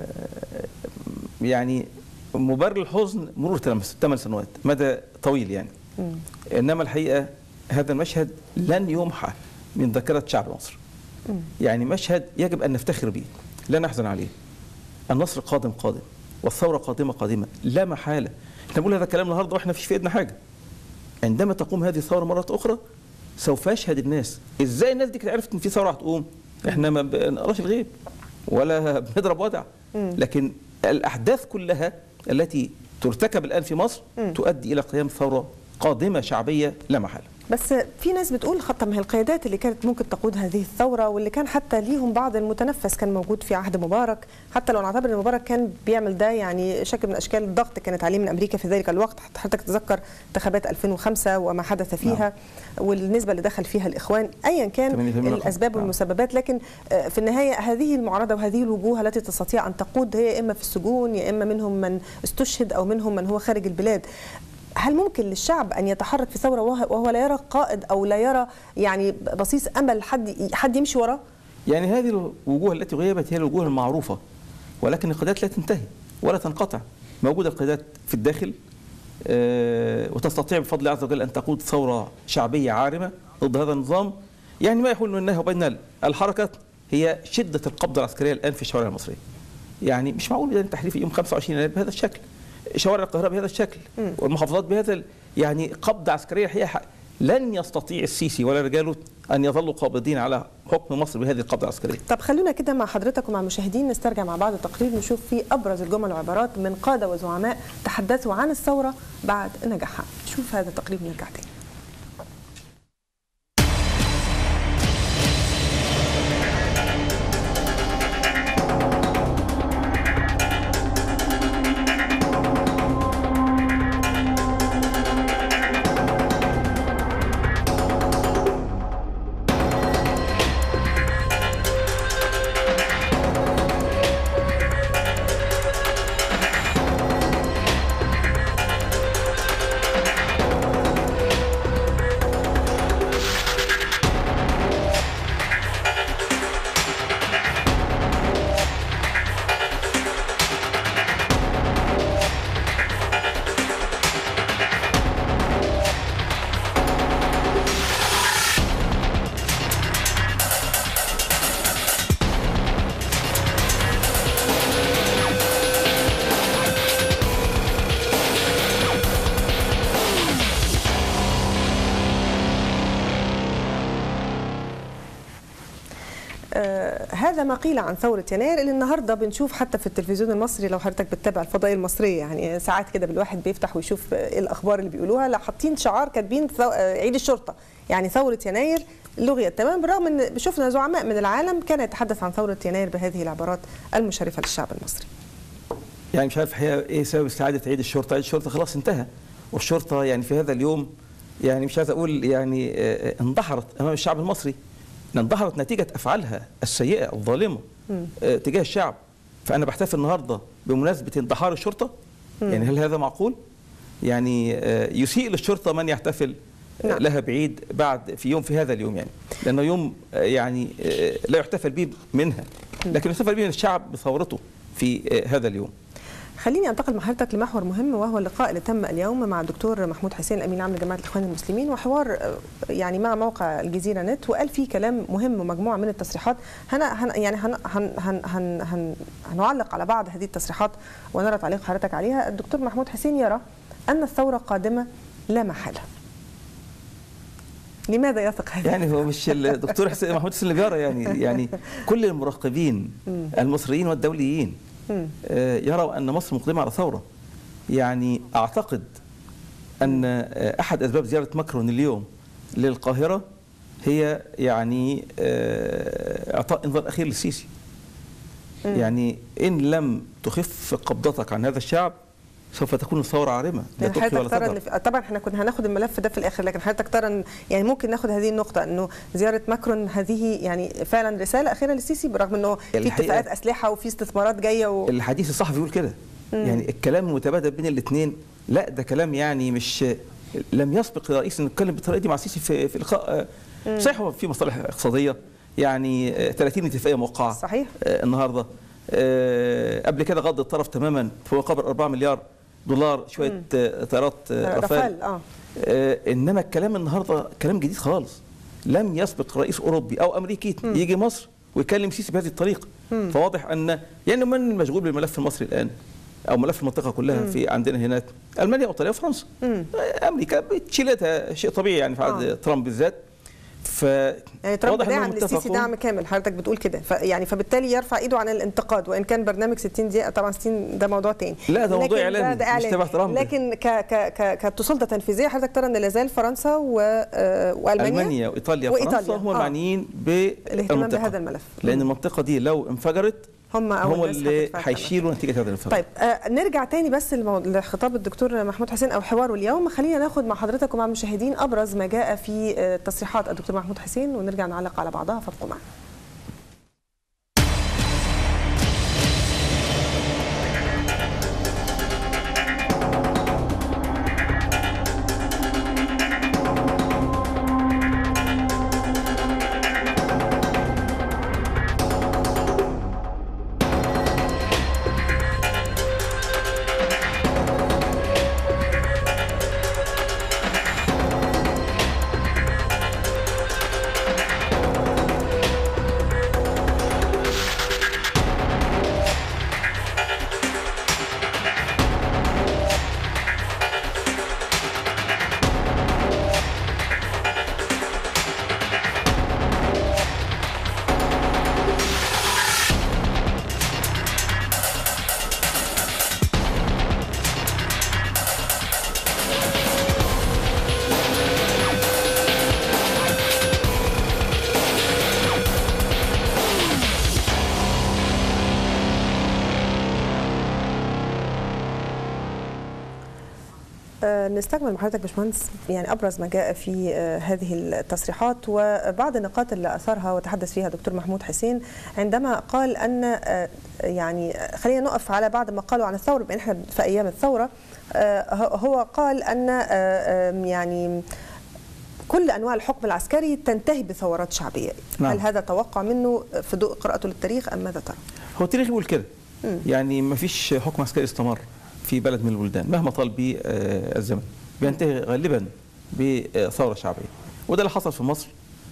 يعني مبرر الحزن مرور ثمان سنوات مدى طويل يعني مم. انما الحقيقه هذا المشهد لن يمحى من ذاكره شعب مصر يعني مشهد يجب ان نفتخر به لا نحزن عليه النصر قادم قادم والثوره قادمه قادمه لا محاله احنا بنقول هذا الكلام النهارده واحنا مفيش في ايدنا حاجه عندما تقوم هذه الثوره مره اخرى سوف يشهد الناس ازاي الناس دي كانت عرفت ان في ثوره هتقوم احنا ما بنقراش الغيب ولا بنضرب ودع لكن الاحداث كلها التي ترتكب الان في مصر تؤدي الى قيام ثوره قادمه شعبيه لا محاله بس في ناس بتقول حتى ما هي القيادات اللي كانت ممكن تقود هذه الثوره واللي كان حتى ليهم بعض المتنفس كان موجود في عهد مبارك حتى لو نعتبر ان مبارك كان بيعمل ده يعني شكل من اشكال الضغط كانت عليه من امريكا في ذلك الوقت حتى حضرتك تتذكر انتخابات 2005 وما حدث فيها والنسبه اللي دخل فيها الاخوان ايا كان 80% الاسباب نعم. والمسببات لكن آه، في النهايه هذه المعارضه وهذه الوجوه التي تستطيع ان تقود هي يا اما في السجون يا اما منهم من استشهد او منهم من هو خارج البلاد هل ممكن للشعب ان يتحرك في ثوره وهو وهو لا يرى قائد او لا يرى يعني بصيص امل حد حد يمشي وراه؟ يعني هذه الوجوه التي غيبت هي الوجوه المعروفة ولكن القيادات لا تنتهي ولا تنقطع موجودة القيادات في الداخل آه، وتستطيع بفضل الله عز وجل أن تقود ثورة شعبية عارمة ضد هذا النظام يعني ما يحول بينها وبين الحركة هي شدة القبضة العسكرية الآن في الشوارع المصرية يعني مش معقول بدأ التحرير في يوم 25 يناير بهذا الشكل شوارع القاهرة بهذا الشكل والمحافظات بهذا ال- يعني قبضة عسكرية الحقيقة لن يستطيع السيسي ولا رجاله أن يظلوا قابضين على حكم مصر بهذه القبضة العسكرية طب خلونا كده مع حضرتك ومع المشاهدين نسترجع مع بعض التقرير نشوف فيه ابرز الجمل والعبارات من قاده وزعماء تحدثوا عن الثوره بعد نجاحها شوف هذا التقرير ونرجع تاني آه هذا ما قيل عن ثورة يناير اللي النهارده بنشوف حتى في التلفزيون المصري لو حضرتك بتتابع الفضائية المصرية يعني ساعات كده الواحد بيفتح ويشوف ايه الأخبار اللي بيقولوها لا حاطين شعار كاتبين ثو- آه، عيد الشرطة يعني ثورة يناير لغيت تمام بالرغم ان شفنا زعماء من العالم كان يتحدث عن ثورة يناير بهذه العبارات المشرفة للشعب المصري يعني مش عارف الحقيقه ايه سبب استعاده عيد الشرطه، عيد الشرطه خلاص انتهى والشرطه يعني في هذا اليوم يعني مش عايز اقول يعني آه، آه، اندحرت امام الشعب المصري اندحرت نتيجه افعالها السيئه الظالمه آه، تجاه الشعب فانا بحتفل النهارده بمناسبه اندحار الشرطه يعني هل هذا معقول؟ يعني آه، يسيء للشرطه من يحتفل آه، نعم. لها بعيد بعد في يوم في هذا اليوم يعني لانه يوم آه، يعني آه، لا يحتفل به منها لكن يحتفل به الشعب بثورته في آه، هذا اليوم خليني انتقل مع حضرتك لمحور مهم وهو اللقاء اللي تم اليوم مع الدكتور محمود حسين الامين العام لجماعه الاخوان المسلمين وحوار آه، يعني مع موقع الجزيره نت وقال فيه كلام مهم ومجموعه من التصريحات هن هن يعني هن هن هن هن هن هنعلق على بعض هذه التصريحات ونرى تعليق حضرتك عليها الدكتور محمود حسين يرى ان الثوره قادمه لا محاله لماذا يثق هذا يعني هو مش الدكتور حسين محمود حسين اللي بيرى يعني يعني كل المراقبين المصريين والدوليين آه، يروا ان مصر مقدمه على ثوره يعني اعتقد ان آه، احد اسباب زياره ماكرون اليوم للقاهره هي يعني آه، اعطاء انذار اخير للسيسي يعني ان لم تخف قبضتك عن هذا الشعب سوف تكون الثوره عارمه لا يعني تبقي ولا حضرتك ترى تذر ان في- طبعا احنا كنا هناخد الملف ده في الاخر لكن حضرتك ترى ان يعني ممكن ناخد هذه النقطه انه زياره ماكرون هذه يعني فعلا رساله اخيره للسيسي برغم انه في الحقيقة- اتفاقات اسلحه وفي استثمارات جايه و... الحديث الصحفي بيقول كده يعني الكلام المتبادل بين الاثنين لا ده كلام يعني مش لم يسبق الرئيس انه يتكلم بالطريقه دي مع السيسي في في لقاء آه، صحيح هو في مصالح اقتصاديه يعني آه، 30 اتفاقيه موقعه صحيح. آه، النهارده آه، قبل كده غض الطرف تماما في مقابل 4 مليار دولار شويه آه، طيارات آه، رافال رافال اه آه، انما الكلام النهارده كلام جديد خالص لم يسبق رئيس اوروبي او امريكي يجي مصر ويكلم سيسي بهذه الطريقه فواضح ان يعني من المشغول بالملف المصري الان او ملف المنطقه كلها في عندنا هناك المانيا وايطاليا وفرنسا آه، امريكا بتشيلتها شيء طبيعي يعني في عهد آه. ترامب بالذات ف يعني ترامب واضح إنهم داعم للسيسي اتفقوا. دعم كامل حضرتك بتقول كده ف يعني فبالتالي يرفع ايده عن الانتقاد وان كان برنامج 60 دقيقه طبعا 60 ده موضوع تاني لا، ده موضوع لكن إعلامي، ده مش إعلامي. تبع ترامب. لكن ك ك ك كسلطه تنفيذيه حضرتك ترى ان لا زال فرنسا و آه، والمانيا المانيا وايطاليا وإيطاليا. وفرنسا هم آه. المعنيين الاهتمام بالمنطقه بهذا الملف. لان مم. المنطقه دي لو انفجرت هم اول هم ناس اللي هتدفع الثمن. هيشيلوا نتيجه هذا الانفجار طيب آه نرجع تاني بس لمو- لخطاب الدكتور محمود حسين او حواره اليوم خلينا ناخد مع حضرتك ومع المشاهدين ابرز ما جاء في آه تصريحات الدكتور محمود حسين ونرجع نعلق على بعضها فابقوا معنا آه، نستكمل مع حضرتك باشمهندس يعني ابرز ما جاء في آه، هذه التصريحات وبعض النقاط اللي اثرها وتحدث فيها دكتور محمود حسين عندما قال ان آه، يعني خلينا نقف على بعض ما قالوا عن الثوره بان احنا في ايام الثوره آه، هو قال ان آه، آه، يعني كل انواع الحكم العسكري تنتهي بثورات شعبيه نعم. هل هذا توقع منه في ضوء قراءته للتاريخ ام ماذا ترى هو التاريخ بيقول كده يعني ما فيش حكم عسكري استمر في بلد من البلدان مهما طال به آه، الزمن بينتهي غالبا بثوره شعبيه وده اللي حصل في مصر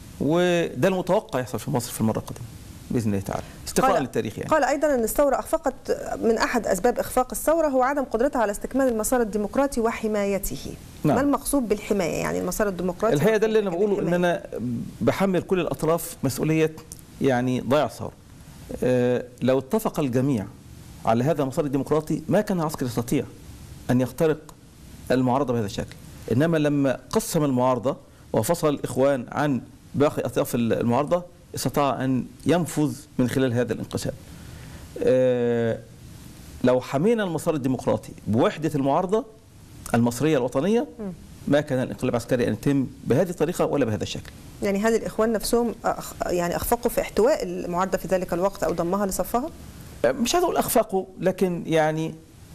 وده المتوقع يحصل في مصر في المره القادمه باذن الله تعالى استقراء قال- للتاريخ يعني قال ايضا ان الثوره اخفقت من احد اسباب اخفاق الثوره هو عدم قدرتها على استكمال المسار الديمقراطي وحمايته نعم. ما المقصود بالحمايه يعني المسار الديمقراطي الحقيقه ده اللي انا والحماية. بقوله ان انا بحمل كل الاطراف مسؤوليه يعني ضيع الثوره آه، لو اتفق الجميع على هذا المسار الديمقراطي ما كان العسكر يستطيع ان يخترق المعارضه بهذا الشكل انما لما قسم المعارضه وفصل الاخوان عن باقي اطياف المعارضه استطاع ان ينفذ من خلال هذا الانقسام آه، لو حمينا المسار الديمقراطي بوحده المعارضه المصريه الوطنيه ما كان الانقلاب العسكري ان يتم بهذه الطريقه ولا بهذا الشكل يعني هل الاخوان نفسهم أخ... يعني اخفقوا في احتواء المعارضه في ذلك الوقت او ضمها لصفها؟ مش عايز اقول اخفقوا لكن يعني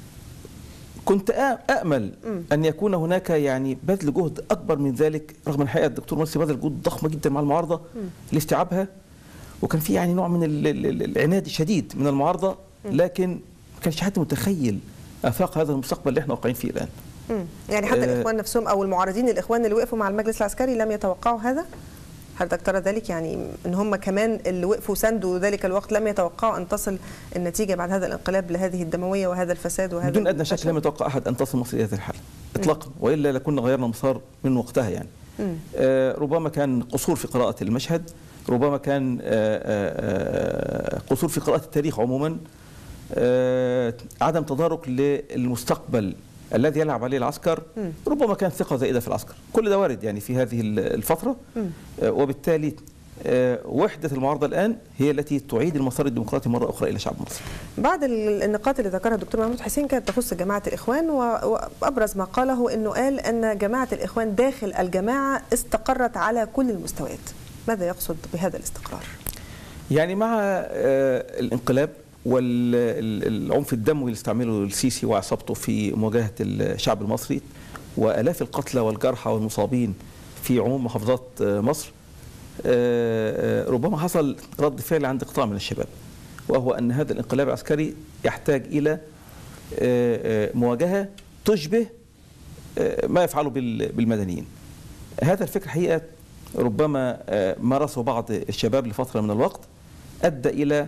كنت آ- امل ان يكون هناك يعني بذل جهد اكبر من ذلك رغم ان الحقيقه الدكتور مرسي بذل جهد ضخمه جدا مع المعارضه لاستيعابها وكان في يعني نوع من ال- ال- ال- العناد الشديد من المعارضه لكن ما كانش حد متخيل افاق هذا المستقبل اللي احنا واقعين فيه الان مم. يعني حتى آه. الاخوان نفسهم او المعارضين الاخوان اللي وقفوا مع المجلس العسكري لم يتوقعوا هذا؟ حضرتك ترى ذلك يعني ان هم كمان اللي وقفوا ساندوا ذلك الوقت لم يتوقعوا ان تصل النتيجه بعد هذا الانقلاب لهذه الدمويه وهذا الفساد وهذا بدون ادنى شك الفشل؟ لم يتوقع احد ان تصل مصر الى هذه الحاله اطلاقا والا لكنا غيرنا مسار من وقتها يعني آه ربما كان قصور في قراءه المشهد ربما كان آه آه آه، قصور في قراءه التاريخ عموما آه عدم تدارك للمستقبل الذي يلعب عليه العسكر ربما كان ثقه زائده في العسكر كل ده وارد يعني في هذه الفتره آه وبالتالي آه وحده المعارضه الان هي التي تعيد المسار الديمقراطي مره اخرى الى شعب مصر بعض ال- النقاط اللي ذكرها الدكتور محمود حسين كانت تخص جماعه الاخوان و- وابرز ما قاله انه قال ان جماعه الاخوان داخل الجماعه استقرت على كل المستويات ماذا يقصد بهذا الاستقرار يعني مع آه، الانقلاب والعنف الدموي اللي استعمله السيسي وعصابته في مواجهه الشعب المصري والاف القتلى والجرحى والمصابين في عموم محافظات آه، مصر آه، آه، ربما حصل رد فعل عند قطاع من الشباب وهو ان هذا الانقلاب العسكري يحتاج الى آه، آه، مواجهه تشبه آه، ما يفعله بال- بالمدنيين هذا الفكر حقيقه ربما آه، مارسه بعض الشباب لفتره من الوقت ادى الى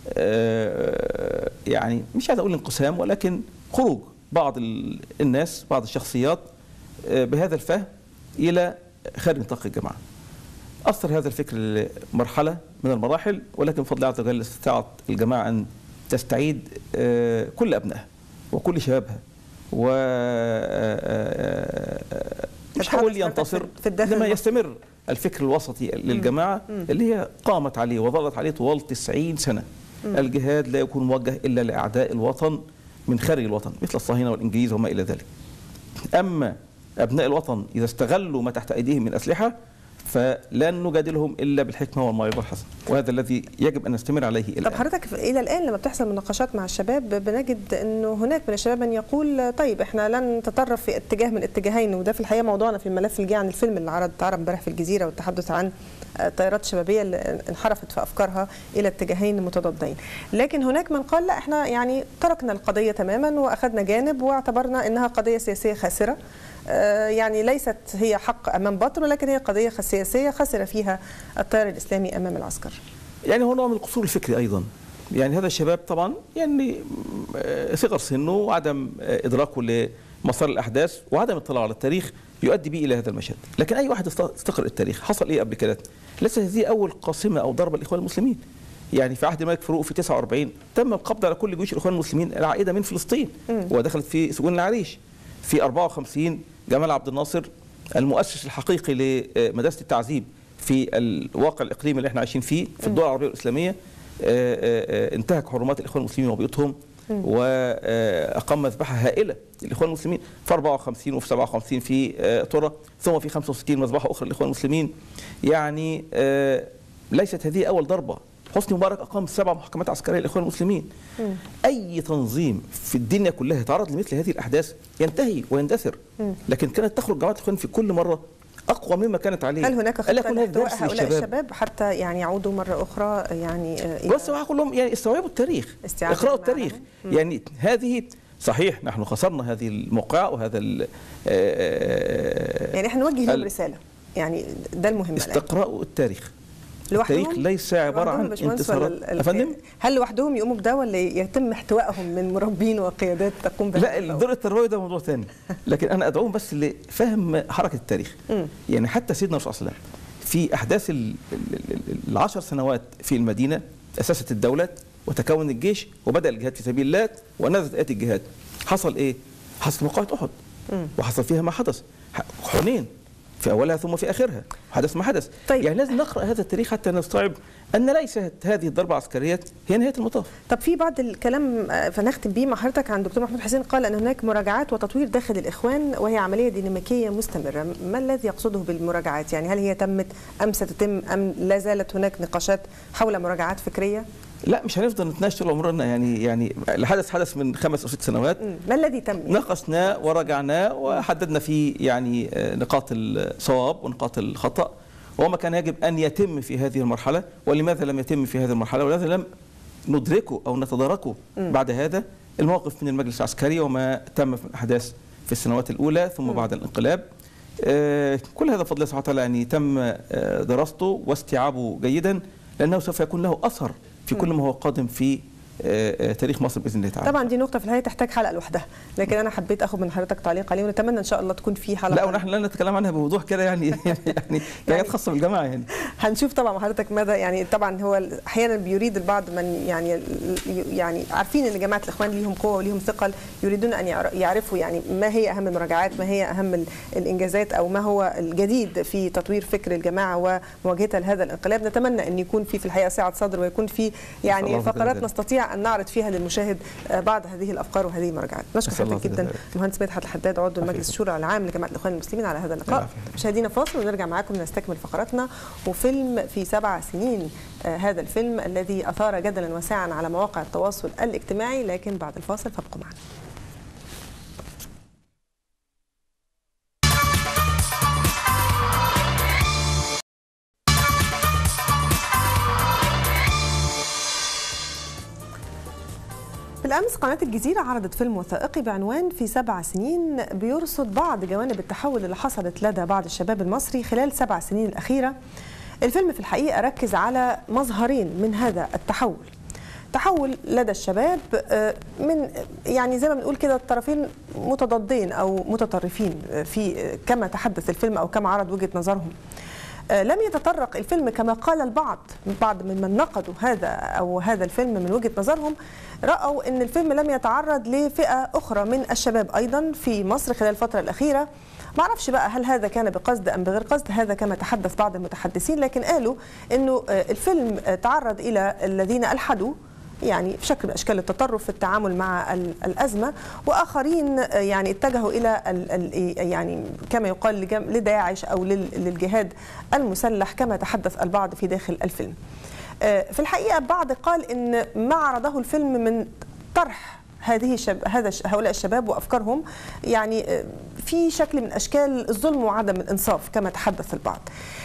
آه، يعني مش عايز اقول انقسام ولكن خروج بعض ال- الناس بعض الشخصيات آه، بهذا الفهم الى خارج نطاق الجماعه. اثر هذا الفكر مرحله من المراحل ولكن بفضل الله عز وجل استطاعت الجماعه ان تستعيد آه، كل ابنائها وكل شبابها و آه، آه، آه، مش تتحدث هقول حضرتك ينتصر في الداخل لما المصري. يستمر الفكر الوسطي للجماعه اللي هي قامت عليه وظلت عليه طوال 90 سنه الجهاد لا يكون موجه الا لاعداء الوطن من خارج الوطن مثل الصهاينه والانجليز وما الى ذلك. اما ابناء الوطن اذا استغلوا ما تحت ايديهم من اسلحه فلن نجادلهم الا بالحكمه والموعظه الحسنه وهذا الذي يجب ان نستمر عليه الى طب الآن. حضرتك ف- الى الان لما بتحصل مناقشات مع الشباب بنجد انه هناك من الشباب من يقول طيب احنا لن نتطرف في اتجاه من اتجاهين وده في الحقيقه موضوعنا في الملف الجاي عن الفيلم اللي عرض اتعرض امبارح في الجزيره والتحدث عن آه، التيارات الشبابيه اللي انحرفت في افكارها الى اتجاهين متضادين لكن هناك من قال لا احنا يعني تركنا القضيه تماما واخذنا جانب واعتبرنا انها قضيه سياسيه خاسره آه، يعني ليست هي حق امام باطل ولكن هي قضيه سياسيه خسر فيها التيار الاسلامي امام العسكر يعني هو نوع من القصور الفكري ايضا يعني هذا الشباب طبعا يعني آه، صغر سنه وعدم آه، ادراكه لمسار الاحداث وعدم اطلاعه على التاريخ يؤدي به الى هذا المشهد لكن اي واحد است- استقرأ التاريخ حصل ايه قبل كده ليست هذه اول قاصمه او ضربه لاخوان المسلمين يعني في عهد الملك فاروق في 49 تم القبض على كل جيوش الاخوان المسلمين العائده من فلسطين ودخلت في سجون العريش في 54 جمال عبد الناصر المؤسس الحقيقي لمدرسه التعذيب في الواقع الاقليمي اللي احنا عايشين فيه في الدول العربيه والاسلاميه آه، آه، آه، انتهك حرمات الاخوان المسلمين وبيوتهم واقام مذبحه هائله للاخوان المسلمين في 54 وفي 57 في آه، ترى ثم في 65 مذبحه اخرى للاخوان المسلمين يعني آه، ليست هذه اول ضربه حسني مبارك اقام سبع محاكمات عسكريه للاخوان المسلمين اي تنظيم في الدنيا كلها يتعرض لمثل هذه الاحداث ينتهي ويندثر لكن كانت تخرج جماعه الاخوان في كل مره اقوى مما كانت عليه هل هناك ألا خطه يكون هذا لاحتواء درس هؤلاء للشباب؟ الشباب حتى يعني يعودوا مره اخرى يعني آه، إلى- بس هو هقول لهم يعني استوعبوا التاريخ استيعاب اقرأوا المعنى. التاريخ يعني هذه صحيح نحن خسرنا هذه الموقعة وهذا ال- آه، يعني احنا نوجه لهم ال- رساله يعني ده المهم الان استقرأوا التاريخ لوحدهم التاريخ ليس عبارة لوحدهم عن باشمهندس ولا انتصارات ال- ال- أفندم هل لوحدهم يقوموا بده ولا يتم احتوائهم من مربين وقيادات تقوم بهذا لا الدور؟ الدور التربوي ده موضوع ثاني لكن انا ادعوهم بس لفهم حركه التاريخ يعني حتى سيدنا الرسول صلى الله عليه وسلم في احداث ال- ال- ال- العشر سنوات في المدينه اسست الدوله وتكون الجيش وبدا الجهاد في سبيل الله ونزلت ايات الجهاد حصل ايه؟ حصل موقعة احد وحصل فيها ما حدث ح- حنين في اولها ثم في اخرها حدث ما حدث طيب. يعني لازم نقرا هذا التاريخ حتى نستوعب ان ليست هذه الضربه العسكريه هي نهايه المطاف طب في بعض الكلام آه، فنختم بيه مع حضرتك عن دكتور محمود حسين قال ان هناك مراجعات وتطوير داخل الاخوان وهي عمليه ديناميكيه مستمره، ما الذي يقصده بالمراجعات؟ يعني هل هي تمت ام ستتم ام لا زالت هناك نقاشات حول مراجعات فكريه؟ لا مش هنفضل نتناقش طول عمرنا يعني يعني الحدث حدث من خمس او ست سنوات مم. ما الذي تم؟ ناقشناه وراجعناه وحددنا فيه يعني آه، نقاط الصواب ونقاط الخطأ وما كان يجب أن يتم في هذه المرحلة ولماذا لم يتم في هذه المرحلة ولماذا لم ندركه أو نتداركه بعد هذا الموقف من المجلس العسكري وما تم في الأحداث في السنوات الأولى ثم بعد الانقلاب آه، كل هذا بفضل الله سبحانه وتعالى يعني تم آه، دراسته واستيعابه جيدا لأنه سوف يكون له أثر في كل ما هو قادم في آه، آه، تاريخ مصر بإذن الله تعالى طبعا دي نقطه في النهايه تحتاج حلقه لوحدها، لكن انا حبيت اخذ من حضرتك تعليق عليه ونتمنى ان شاء الله تكون في حلقه لا ونحن لا نتكلم عنها بوضوح كده يعني يعني حاجات خاصه بالجماعه يعني هنشوف طبعا مع حضرتك ماذا يعني طبعا هو احيانا بيريد البعض من يعني يعني عارفين ان جماعه الاخوان ليهم قوه وليهم ثقل يريدون ان يعر- يعرفوا يعني ما هي اهم المراجعات ما هي اهم ال- الانجازات او ما هو الجديد في تطوير فكر الجماعه ومواجهتها لهذا الانقلاب نتمنى ان يكون في في الحقيقه سعه صدر ويكون في يعني الله فقرات بإذن نستطيع ان نعرض فيها للمشاهد آه، بعض هذه الافكار وهذه المراجعات نشكر أسأل الله حضرتك جدا بإذن المهندس مدحت الحداد عضو المجلس الشورى العام لجماعه الاخوان المسلمين على هذا اللقاء العافية. مشاهدينا فاصل ونرجع معاكم نستكمل فقراتنا وفيلم في سبع سنين آه هذا الفيلم الذي أثار جدلا واسعا على مواقع التواصل الاجتماعي لكن بعد الفاصل فابقوا معنا بالأمس قناة الجزيرة عرضت فيلم وثائقي بعنوان في سبع سنين بيرصد بعض جوانب التحول اللي حصلت لدى بعض الشباب المصري خلال سبع سنين الأخيرة الفيلم في الحقيقة ركز على مظهرين من هذا التحول تحول لدى الشباب آه، من يعني زي ما بنقول كده الطرفين متضادين أو متطرفين آه، في آه، كما تحدث الفيلم أو كما عرض وجهة نظرهم آه، لم يتطرق الفيلم كما قال البعض بعض ممن نقدوا هذا او هذا الفيلم من وجهه نظرهم راوا ان الفيلم لم يتعرض لفئه اخرى من الشباب ايضا في مصر خلال الفتره الاخيره ما اعرفش بقى هل هذا كان بقصد ام بغير قصد هذا كما تحدث بعض المتحدثين لكن قالوا انه آه، الفيلم آه، تعرض الى الذين الحدوا يعني في شكل من اشكال التطرف في التعامل مع ال- الازمه واخرين آه، يعني اتجهوا الى ال- ال- يعني كما يقال لجم- لداعش او لل- للجهاد المسلح كما تحدث البعض في داخل الفيلم. آه، في الحقيقه بعض قال ان ما عرضه الفيلم من طرح هذه الشب... هذا الش- هؤلاء الشباب وافكارهم يعني آه، في شكل من اشكال الظلم وعدم الانصاف كما تحدث البعض.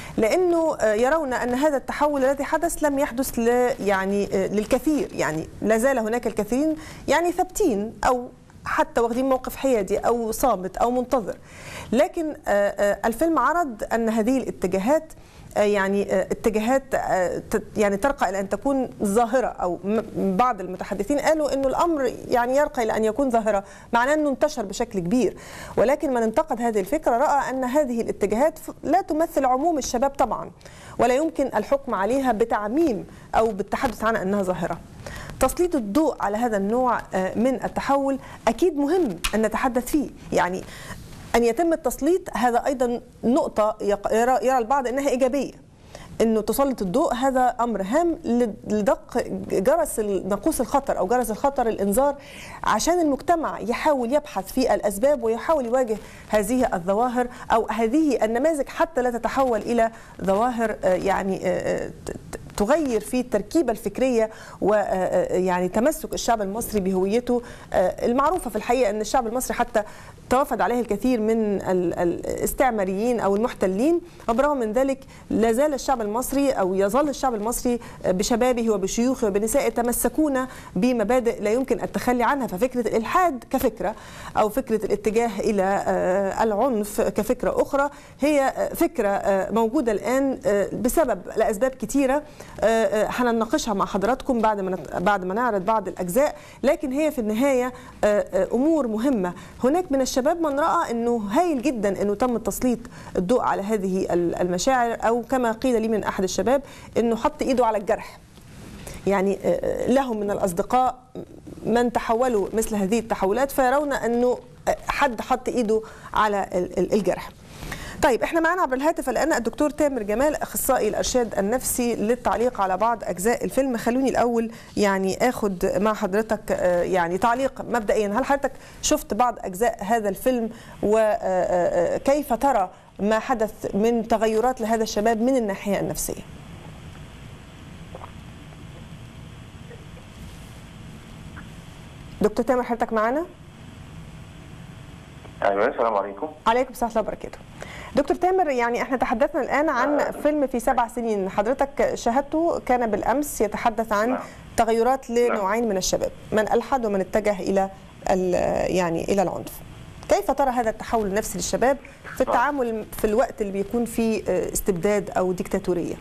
لانه آه، يرون ان هذا التحول الذي حدث لم يحدث ل يعني آه، للكثير يعني لا زال هناك الكثيرين يعني ثابتين او حتى واخدين موقف حيادي او صامت او منتظر لكن آه، آه، الفيلم عرض ان هذه الاتجاهات آه، يعني آه، اتجاهات آه، ت- يعني ترقى الى ان تكون ظاهره او م- بعض المتحدثين قالوا انه الامر يعني يرقى الى ان يكون ظاهره معناه انه انتشر بشكل كبير ولكن من انتقد هذه الفكره راى ان هذه الاتجاهات ف- لا تمثل عموم الشباب طبعا ولا يمكن الحكم عليها بتعميم او بالتحدث عنها انها ظاهره تسليط الضوء على هذا النوع آه، من التحول اكيد مهم ان نتحدث فيه يعني ان يتم التسليط هذا ايضا نقطه يق- يرى يرى البعض انها ايجابيه انه تسلط الضوء هذا امر هام لدق جرس ناقوس الخطر او جرس الخطر الانذار عشان المجتمع يحاول يبحث في الاسباب ويحاول يواجه هذه الظواهر او هذه النماذج حتى لا تتحول الى ظواهر آه، يعني آه، آه، ت- ت- تغير في التركيبه الفكريه ويعني تمسك الشعب المصري بهويته آه، المعروفه في الحقيقه ان الشعب المصري حتى توافد عليه الكثير من ال- الاستعماريين او المحتلين وبرغم من ذلك لا زال الشعب المصري او يظل الشعب المصري بشبابه وبشيوخه وبنسائه يتمسكون بمبادئ لا يمكن التخلي عنها ففكره الالحاد كفكره او فكره الاتجاه الى آه، العنف كفكره اخرى هي آه، فكره آه، موجوده الان آه، بسبب لاسباب كثيره آه، آه، هنناقشها مع حضراتكم بعد ما نت- بعد ما نعرض بعض الاجزاء لكن هي في النهايه آه، آه، امور مهمه هناك من الشباب الشباب من راى انه هايل جدا انه تم تسليط الضوء على هذه ال- المشاعر او كما قيل لي من احد الشباب انه حط ايده على الجرح يعني آه، لهم من الاصدقاء من تحولوا مثل هذه التحولات فيرون انه آه، حد حط ايده على ال- ال- الجرح طيب احنا معانا عبر الهاتف الان الدكتور تامر جمال اخصائي الارشاد النفسي للتعليق على بعض اجزاء الفيلم خلوني الاول يعني اخد مع حضرتك آه، يعني تعليق مبدئيا هل حضرتك شفت بعض اجزاء هذا الفيلم وكيف ترى ما حدث من تغيرات لهذا الشباب من الناحيه النفسيه دكتور تامر حضرتك معانا ايوه السلام عليكم عليكم السلام ورحمه الله وبركاته دكتور تامر يعني احنا تحدثنا الان عن فيلم في سبع سنين حضرتك شاهدته كان بالامس يتحدث عن نعم. تغيرات لنوعين من الشباب من الحد ومن اتجه الى ال- يعني الى العنف كيف ترى هذا التحول النفسي للشباب في التعامل في الوقت اللي بيكون فيه استبداد او ديكتاتوريه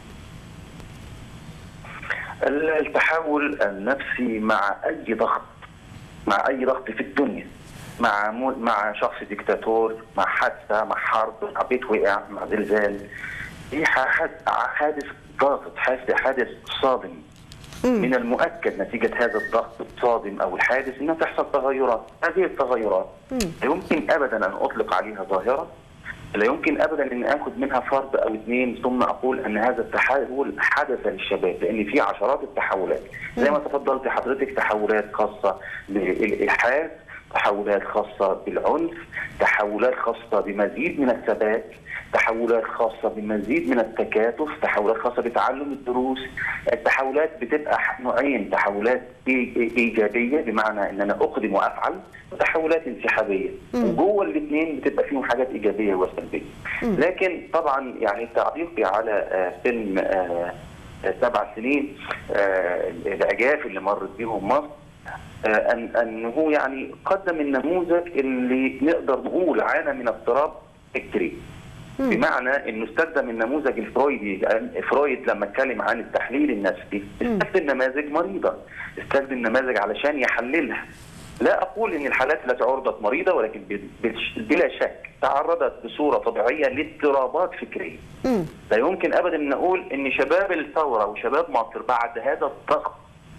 التحول النفسي مع اي ضغط مع اي ضغط في الدنيا مع مو- مع شخص ديكتاتور مع حادثه مع حرب مع بيت وقع مع زلزال في ح- حادث ضاغط حادث حادث صادم من المؤكد نتيجة هذا الضغط الصادم أو الحادث أنها تحصل تغيرات هذه التغيرات لا يمكن أبدا أن أطلق عليها ظاهرة لا يمكن ابدا ان اخذ منها فرد او اثنين ثم اقول ان هذا التحول حدث للشباب لان في عشرات التحولات زي ما تفضلت حضرتك تحولات خاصه بالالحاد تحولات خاصه بالعنف تحولات خاصه بمزيد من الثبات تحولات خاصة بمزيد من التكاتف تحولات خاصة بتعلم الدروس التحولات بتبقى نوعين تحولات إي- إيجابية بمعنى أن أنا أقدم وأفعل وتحولات انسحابية وجوه الاثنين بتبقى فيهم حاجات إيجابية وسلبية لكن طبعا يعني تعليقي على آه، فيلم آه، آه، سبع سنين آه، العجاف اللي مرت بيهم مصر آه، ان انه يعني قدم النموذج اللي نقدر نقول عانى من اضطراب فكري بمعنى انه استخدم النموذج الفرويدي فرويد لما اتكلم عن التحليل النفسي استخدم نماذج مريضه استخدم نماذج علشان يحللها لا اقول ان الحالات التي عرضت مريضه ولكن بش- بلا شك تعرضت بصوره طبيعيه لاضطرابات فكريه لا يمكن ابدا ان نقول ان شباب الثوره وشباب مصر بعد هذا الضغط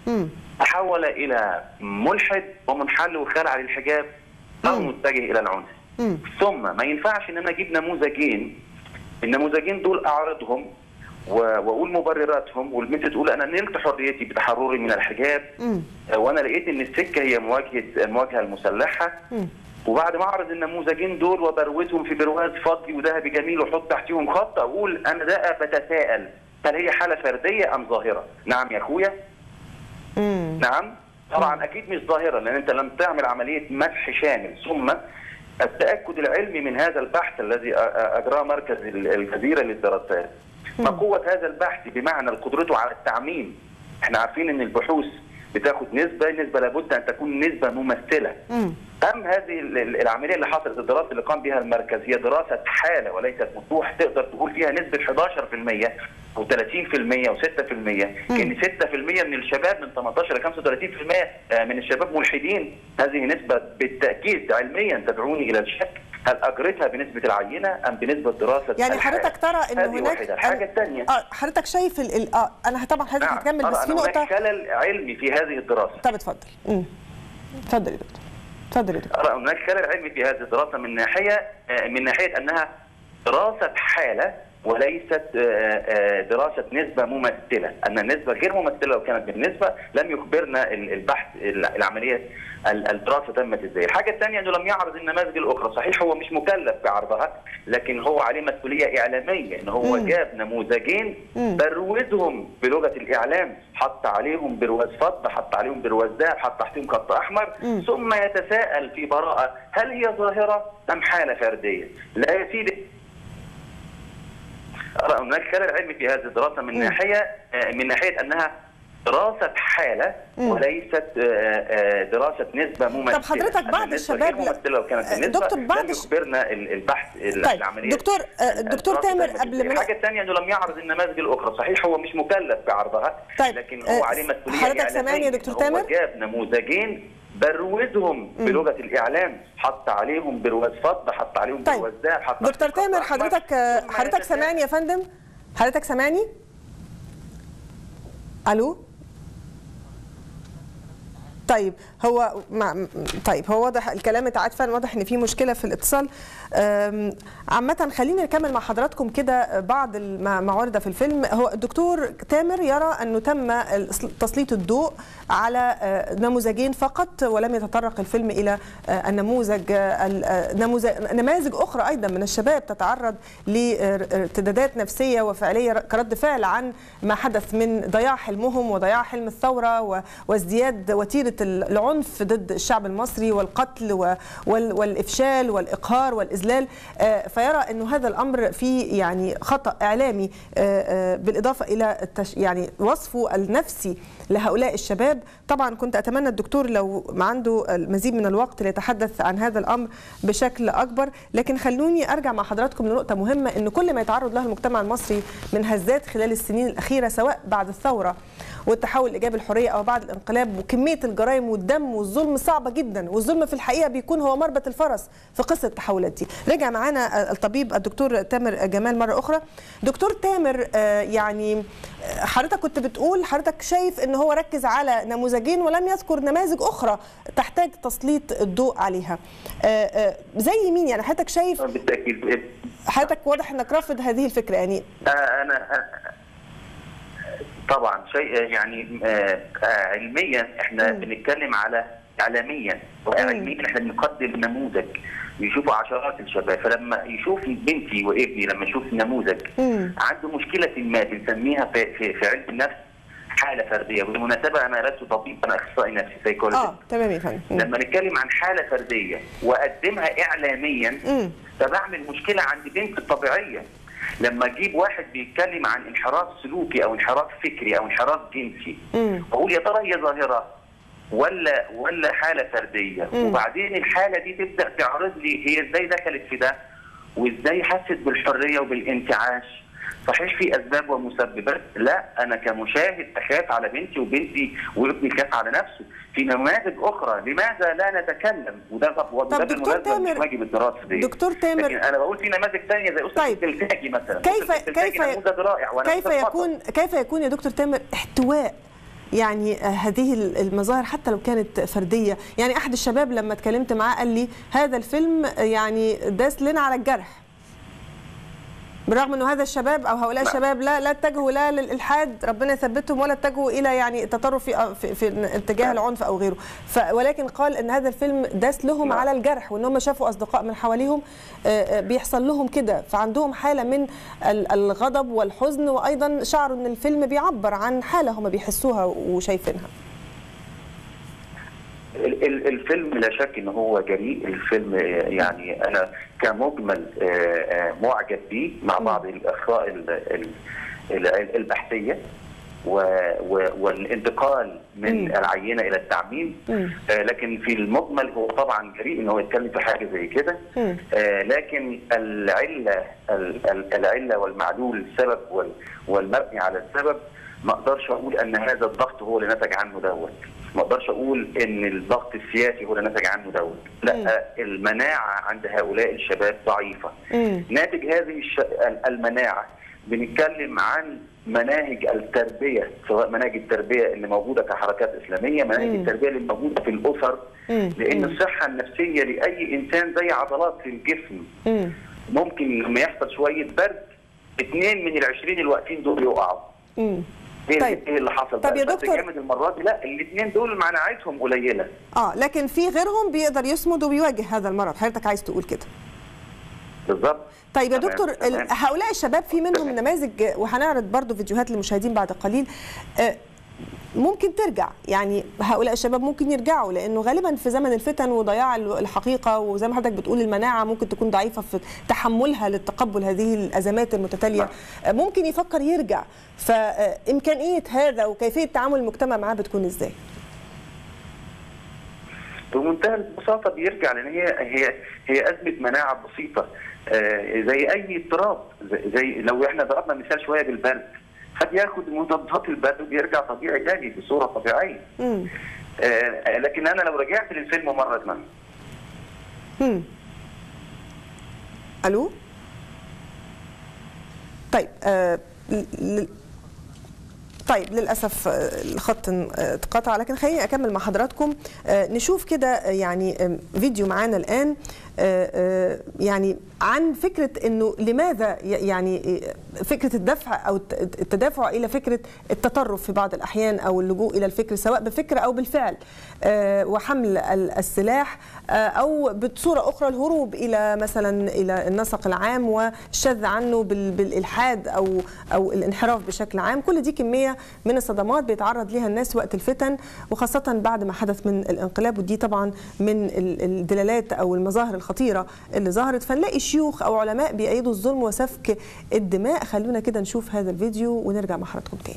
تحول الى ملحد ومنحل وخلع للحجاب او متجه الى العنف ثم ما ينفعش ان انا اجيب نموذجين النموذجين دول اعرضهم و- واقول مبرراتهم والبنت تقول انا نلت حريتي بتحرري من الحجاب آه، وانا لقيت ان السكه هي مواجهه المواجهه المسلحه وبعد ما اعرض النموذجين دول وبروزهم في برواز فضي وذهبي جميل واحط تحتيهم خط اقول انا ده بتساءل هل هي حاله فرديه ام ظاهره؟ نعم يا اخويا نعم طبعا اكيد مش ظاهره لان انت لم تعمل عمليه مسح شامل ثم التاكد العلمي من هذا البحث الذي أ- أ- اجراه مركز ال- الجزيره للدراسات ما قوه هذا البحث بمعنى قدرته على التعميم احنا عارفين ان البحوث بتاخد نسبه نسبه لابد ان تكون نسبه ممثله أم هذه ال- ال- العملية اللي حصلت الدراسة اللي قام بها المركز هي دراسة حالة وليست مفتوح تقدر تقول فيها نسبة 11% و30% و6% كان 6% من الشباب من 18 ل 35% من الشباب ملحدين هذه نسبة بالتأكيد علميا تدعوني إلى الشك هل أجرتها بنسبة العينة أم بنسبة دراسة يعني الحالة؟ حضرتك ترى انه هذه هناك واحدة. الحاجة الثانية اه حضرتك شايف ال... ال... اه انا طبعا حضرتك نعم هتكمل بس أرى في أن هناك نقطه خلل علمي في هذه الدراسة طب اتفضل امم اتفضل يا دكتور اتفضل يا دكتور أرى هناك خلل علمي في هذه الدراسة من ناحية آه، من ناحية أنها دراسة حالة وليست آه، آه، دراسة نسبة ممثلة أن النسبة غير ممثلة لو كانت بالنسبة لم يخبرنا ال- البحث ال- العملية ال- الدراسة تمت ازاي الحاجة الثانية أنه لم يعرض النماذج الأخرى صحيح هو مش مكلف بعرضها لكن هو عليه مسؤولية إعلامية أنه هو جاب نموذجين بروزهم بلغة الإعلام حط عليهم برواز فضة حط عليهم برواز ذهب حط تحتهم خط أحمر ثم يتساءل في براءة هل هي ظاهرة أم حالة فردية لا يا سيدي أرى هناك خلل علمي في هذه الدراسة من ناحية آه، من ناحية أنها دراسه حاله وليست آه، آه، دراسه نسبه ممثله طب حضرتك أما بعض النسبة الشباب غير ممثله لو كانت آه، النسبه دكتور، بعض لم الش- يخبرنا ال- البحث ال- طيب، العمليه دكتور- آه، دكتور الدراسة تامر، المجزية. قبل ما- الحاجه الثانيه انه لم يعرض النماذج الاخرى صحيح هو مش مكلف بعرضها طيب، لكن آه، هو عليه مسؤوليه حضرتك إعلامية. سامعني يا دكتور هو تامر؟ جاب نموذجين بروزهم بلغه الاعلام حط عليهم برواز فضه حط عليهم طيب برواز ذهب حط دكتور عليهم تامر خط أحمر. حضرتك آه، ثم حضرتك يتساءل. سامعني يا فندم حضرتك سامعني الو طيب هو مع طيب هو واضح الكلام اتعاد فعلا واضح ان في مشكله في الاتصال أم، عامه خلينا نكمل مع حضراتكم كده بعض الم- ما ورد في الفيلم هو الدكتور تامر يرى انه تم الإصل- تسليط الضوء على آه، نموذجين فقط ولم يتطرق الفيلم الى آه، النموذج آه، ال- آه، نموذج نماذج اخرى ايضا من الشباب تتعرض لارتدادات نفسيه وفعليه كرد فعل عن ما حدث من ضياع حلمهم وضياع حلم الثوره و- وازدياد وتيره العنف ضد الشعب المصري والقتل و- وال- والافشال والاقهار والاذلال آه، فيرى انه هذا الامر فيه يعني خطا اعلامي آه، آه، بالاضافه الى التش يعني وصفه النفسي لهؤلاء الشباب طبعا كنت اتمنى الدكتور لو ما عنده المزيد من الوقت ليتحدث عن هذا الامر بشكل اكبر لكن خلوني ارجع مع حضراتكم لنقطه مهمه ان كل ما يتعرض له المجتمع المصري من هزات خلال السنين الاخيره سواء بعد الثوره والتحول لايجاب الحريه او بعد الانقلاب وكميه الجرائم والدم والظلم صعبه جدا والظلم في الحقيقه بيكون هو مربط الفرس في قصه التحولات دي رجع معانا الطبيب الدكتور تامر جمال مره اخرى دكتور تامر آه، يعني آه، حضرتك كنت بتقول حضرتك شايف ان هو ركز على نموذجين ولم يذكر نماذج اخرى تحتاج تسليط الضوء عليها آه، آه، زي مين يعني حضرتك شايف بالتاكيد حضرتك واضح انك رافض هذه الفكره يعني آه، انا آه، طبعا شيء يعني آه، آه، علميا احنا بنتكلم على اعلاميا وعلميا احنا بنقدم نموذج يشوفوا عشرات الشباب فلما يشوف بنتي وابني لما يشوف نموذج عنده مشكله ما بنسميها في, في, في علم النفس حاله فرديه بالمناسبه انا لست طبيب انا اخصائي نفسي سيكولوجي اه تمام يا فندم مم. لما نتكلم عن حاله فرديه واقدمها اعلاميا مم. فبعمل مشكله عند بنت الطبيعيه لما اجيب واحد بيتكلم عن انحراف سلوكي او انحراف فكري او انحراف جنسي مم. واقول يا ترى هي ظاهره ولا ولا حاله فرديه مم. وبعدين الحاله دي تبدا تعرض لي هي ازاي دخلت في ده وازاي حست بالحريه وبالانتعاش صحيح في اسباب ومسببات لا انا كمشاهد اخاف على بنتي وبنتي وابني خاف على نفسه في نماذج اخرى لماذا لا نتكلم وده طب وده طب دكتور بالمناسبه مش تامر- واجب الدراسه دي دكتور تامر- لكن انا بقول في نماذج ثانيه زي اسره طيب. التلتاجي مثلا كيف أسرة التلتاجي كيف نموذج رائع ونموذج كيف خطر. يكون كيف يكون يا دكتور تامر احتواء يعني آه، هذه المظاهر حتى لو كانت فرديه يعني احد الشباب لما اتكلمت معاه قال لي هذا الفيلم آه، يعني داس لنا على الجرح بالرغم انه هذا الشباب او هؤلاء الشباب لا لا اتجهوا لا للالحاد ربنا يثبتهم ولا اتجهوا الى يعني التطرف في في, في اتجاه العنف او غيره ف ولكن قال ان هذا الفيلم داس لهم على الجرح وان هم شافوا اصدقاء من حواليهم آه، آه، بيحصل لهم كده فعندهم حاله من ال- الغضب والحزن وايضا شعروا ان الفيلم بيعبر عن حاله هم بيحسوها وشايفينها ال- ال- الفيلم لا شك ان هو جريء الفيلم آه، يعني انا كمجمل آه، آه، معجب بيه مع بعض الاخطاء ال- ال- ال- البحثيه و- و- والانتقال من مم. العينه الى التعميم مم. آه، لكن في المجمل هو طبعا جريء ان هو يتكلم في حاجه زي كده مم. آه، لكن العله ال- ال- العله والمعلول السبب وال- والمبني على السبب ما اقدرش اقول ان هذا الضغط هو اللي نتج عنه دوت ما اقدرش اقول ان الضغط السياسي هو اللي نتج عنه دوت لا المناعه عند هؤلاء الشباب ضعيفه مم. ناتج هذه الش... المناعه بنتكلم عن مناهج التربيه سواء مناهج التربيه اللي موجوده كحركات اسلاميه مناهج مم. التربيه اللي موجوده في الاسر مم. لان مم. الصحه النفسيه لاي انسان زي عضلات في الجسم مم. ممكن لما يحصل شويه برد اثنين من العشرين الواقفين دول يقعوا مم. ايه طيب. ايه اللي حصل طب بقى؟ يا بس دكتور- جامد المره دي لا الاثنين دول مناعتهم قليله اه لكن في غيرهم بيقدر يصمد وبيواجه هذا المرض حضرتك عايز تقول كده بالظبط طيب يا تمام، دكتور تمام. ال- هؤلاء الشباب في منهم نماذج وهنعرض برضو فيديوهات للمشاهدين بعد قليل آه، ممكن ترجع يعني هؤلاء الشباب ممكن يرجعوا لانه غالبا في زمن الفتن وضياع الحقيقه وزي ما حضرتك بتقول المناعه ممكن تكون ضعيفه في تحملها للتقبل هذه الازمات المتتاليه ممكن يفكر يرجع فامكانيه هذا وكيفيه تعامل المجتمع معاه بتكون ازاي؟ بمنتهى البساطه بيرجع لان هي هي هي ازمه مناعه بسيطه آه زي اي اضطراب زي, زي لو احنا ضربنا مثال شويه بالبرد فبياخد مضادات البرد وبيرجع طبيعي تاني بصوره طبيعيه. آه لكن انا لو رجعت للفيلم مره ثانيه. امم الو؟ طيب آه ل... طيب للاسف الخط اتقطع لكن خليني اكمل مع حضراتكم نشوف كده يعني فيديو معانا الان يعني عن فكره انه لماذا يعني فكره الدفع او التدافع الى فكره التطرف في بعض الاحيان او اللجوء الى الفكر سواء بفكر او بالفعل وحمل السلاح او بصوره اخرى الهروب الى مثلا الى النسق العام والشذ عنه بالالحاد او او الانحراف بشكل عام كل دي كميه من الصدمات بيتعرض لها الناس وقت الفتن وخاصه بعد ما حدث من الانقلاب ودي طبعا من الدلالات او المظاهر الخطيره اللي ظهرت فنلاقي شيوخ او علماء بيأيدوا الظلم وسفك الدماء خلونا كده نشوف هذا الفيديو ونرجع مع حضراتكم تاني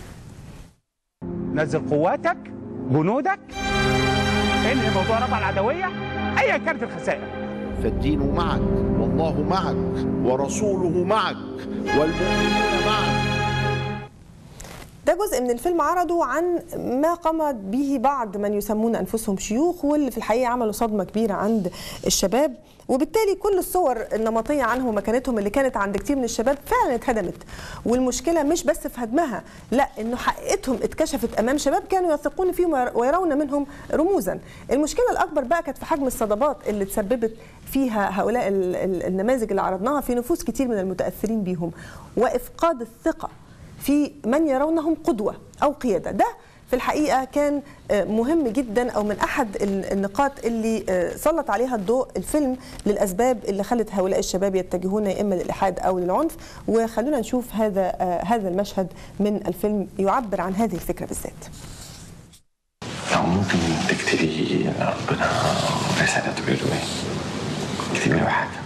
نزل قواتك جنودك انهي موضوع رفع العدويه ايا كانت الخسائر فالدين معك والله معك ورسوله معك والمؤمنون معك ده جزء من الفيلم عرضوا عن ما قام به بعض من يسمون انفسهم شيوخ واللي في الحقيقه عملوا صدمه كبيره عند الشباب وبالتالي كل الصور النمطيه عنهم ومكانتهم اللي كانت عند كتير من الشباب فعلا اتهدمت والمشكله مش بس في هدمها لا انه حقيقتهم اتكشفت امام شباب كانوا يثقون فيهم ويرون منهم رموزا المشكله الاكبر بقى كانت في حجم الصدمات اللي تسببت فيها هؤلاء النماذج اللي عرضناها في نفوس كتير من المتاثرين بيهم وافقاد الثقه في من يرونهم قدوة أو قيادة ده في الحقيقة كان مهم جدا أو من أحد النقاط اللي سلط عليها الضوء الفيلم للأسباب اللي خلت هؤلاء الشباب يتجهون يا إما للإلحاد أو للعنف وخلونا نشوف هذا هذا المشهد من الفيلم يعبر عن هذه الفكرة بالذات يعني ممكن تكتبي ربنا رسالة تقول له ايه؟ اكتبي له حاجة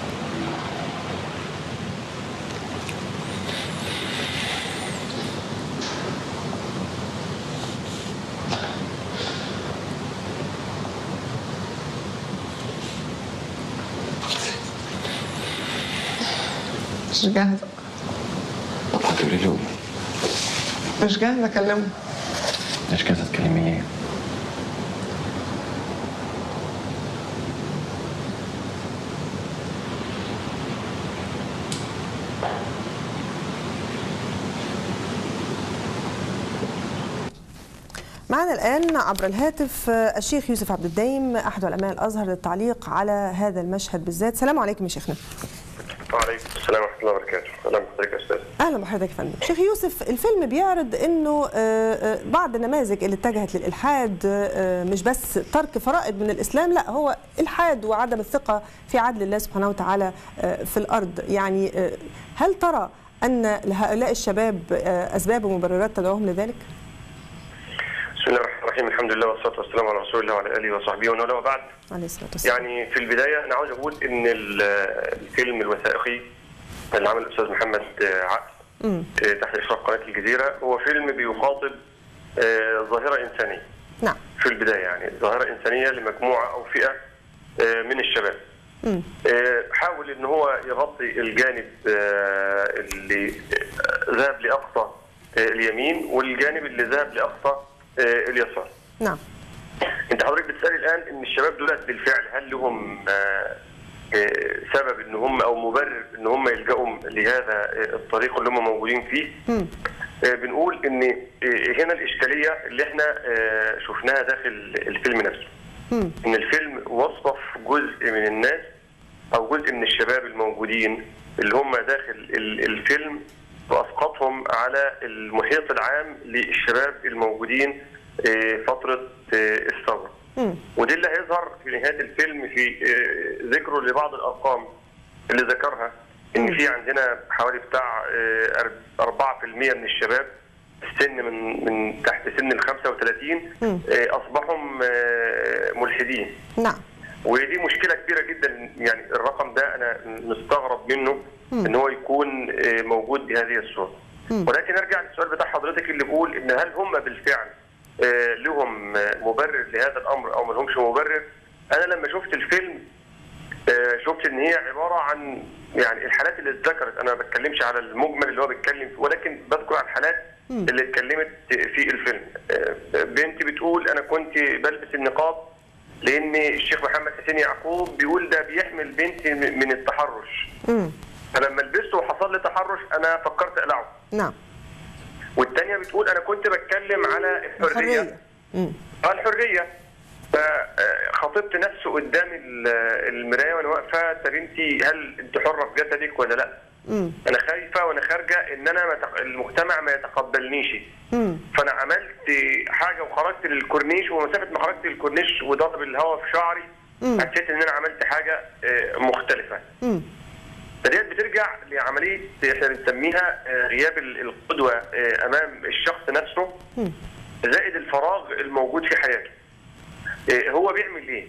مش جاهزة طب هتقولي له مش جاهزة أكلمه مش جاهزة تكلمي ايه؟ معنا الآن عبر الهاتف الشيخ يوسف عبد الدايم أحد علماء الأزهر للتعليق على هذا المشهد بالذات السلام عليكم يا شيخنا وعليكم السلام ورحمه الله وبركاته اهلا بحضرتك يا استاذ اهلا بحضرتك يا فندم شيخ يوسف الفيلم بيعرض انه بعض النماذج اللي اتجهت للالحاد مش بس ترك فرائض من الاسلام لا هو الحاد وعدم الثقه في عدل الله سبحانه وتعالى في الارض يعني هل ترى ان لهؤلاء الشباب اسباب ومبررات تدعوهم لذلك؟ بسم الله الرحمن الرحيم الحمد لله والصلاه والسلام على رسول الله وعلى اله وصحبه ومن والاه وبعد عليه الصلاه والسلام يعني في البدايه انا عاوز اقول ان الفيلم الوثائقي اللي عمل الاستاذ محمد عقل تحت اشراف قناه الجزيره هو فيلم بيخاطب ظاهره انسانيه نعم في البدايه يعني ظاهره انسانيه لمجموعه او فئه من الشباب حاول ان هو يغطي الجانب اللي ذهب لاقصى اليمين والجانب اللي ذهب لاقصى اليسار نعم انت حضرتك بتسالي الان ان الشباب دولت بالفعل هل لهم سبب ان هم او مبرر ان هم يلجأوا لهذا الطريق اللي هم موجودين فيه بنقول ان هنا الاشكاليه اللي احنا شفناها داخل الفيلم نفسه ان الفيلم وصف جزء من الناس او جزء من الشباب الموجودين اللي هم داخل الفيلم واسقطهم على المحيط العام للشباب الموجودين فتره الثوره. ودي اللي هيظهر في نهايه الفيلم في ذكره لبعض الارقام اللي ذكرها ان في عندنا حوالي بتاع 4% من الشباب السن من من تحت سن ال 35 مم. آه، اصبحوا آه، ملحدين نعم ودي مشكله كبيره جدا يعني الرقم ده انا مستغرب منه مم. ان هو يكون آه، موجود بهذه الصوره مم. ولكن ارجع للسؤال بتاع حضرتك اللي بيقول ان هل هم بالفعل آه، لهم آه، مبرر لهذا الامر او ما لهمش مبرر انا لما شفت الفيلم آه، شفت ان هي عباره عن يعني الحالات اللي اتذكرت انا ما بتكلمش على المجمل اللي هو بيتكلم فيه ولكن بذكر على الحالات مم. اللي اتكلمت في الفيلم آه، بنتي بتقول انا كنت بلبس النقاب لان الشيخ محمد حسين يعقوب بيقول ده بيحمل بنتي من من التحرش مم. فلما لبسته وحصل لي تحرش انا فكرت اقلعه نعم والتانية بتقول انا كنت بتكلم على الحريه الحرية مم. اه الحريه فخطبت نفسه قدام ال- المرايه وانا واقفه طب انت هل انت حره في جسدك ولا لا؟ مم. انا خايفه وانا خارجه ان انا ما تق- المجتمع ما يتقبلنيش مم. فانا عملت حاجه وخرجت للكورنيش ومسافه ما خرجت للكورنيش وضرب الهواء في شعري مم. حسيت ان انا عملت حاجه آه، مختلفه مم. فديت بترجع لعمليه احنا بنسميها آه، غياب ال- القدوه آه، امام الشخص نفسه مم. زائد الفراغ الموجود في حياته آه، هو بيعمل ايه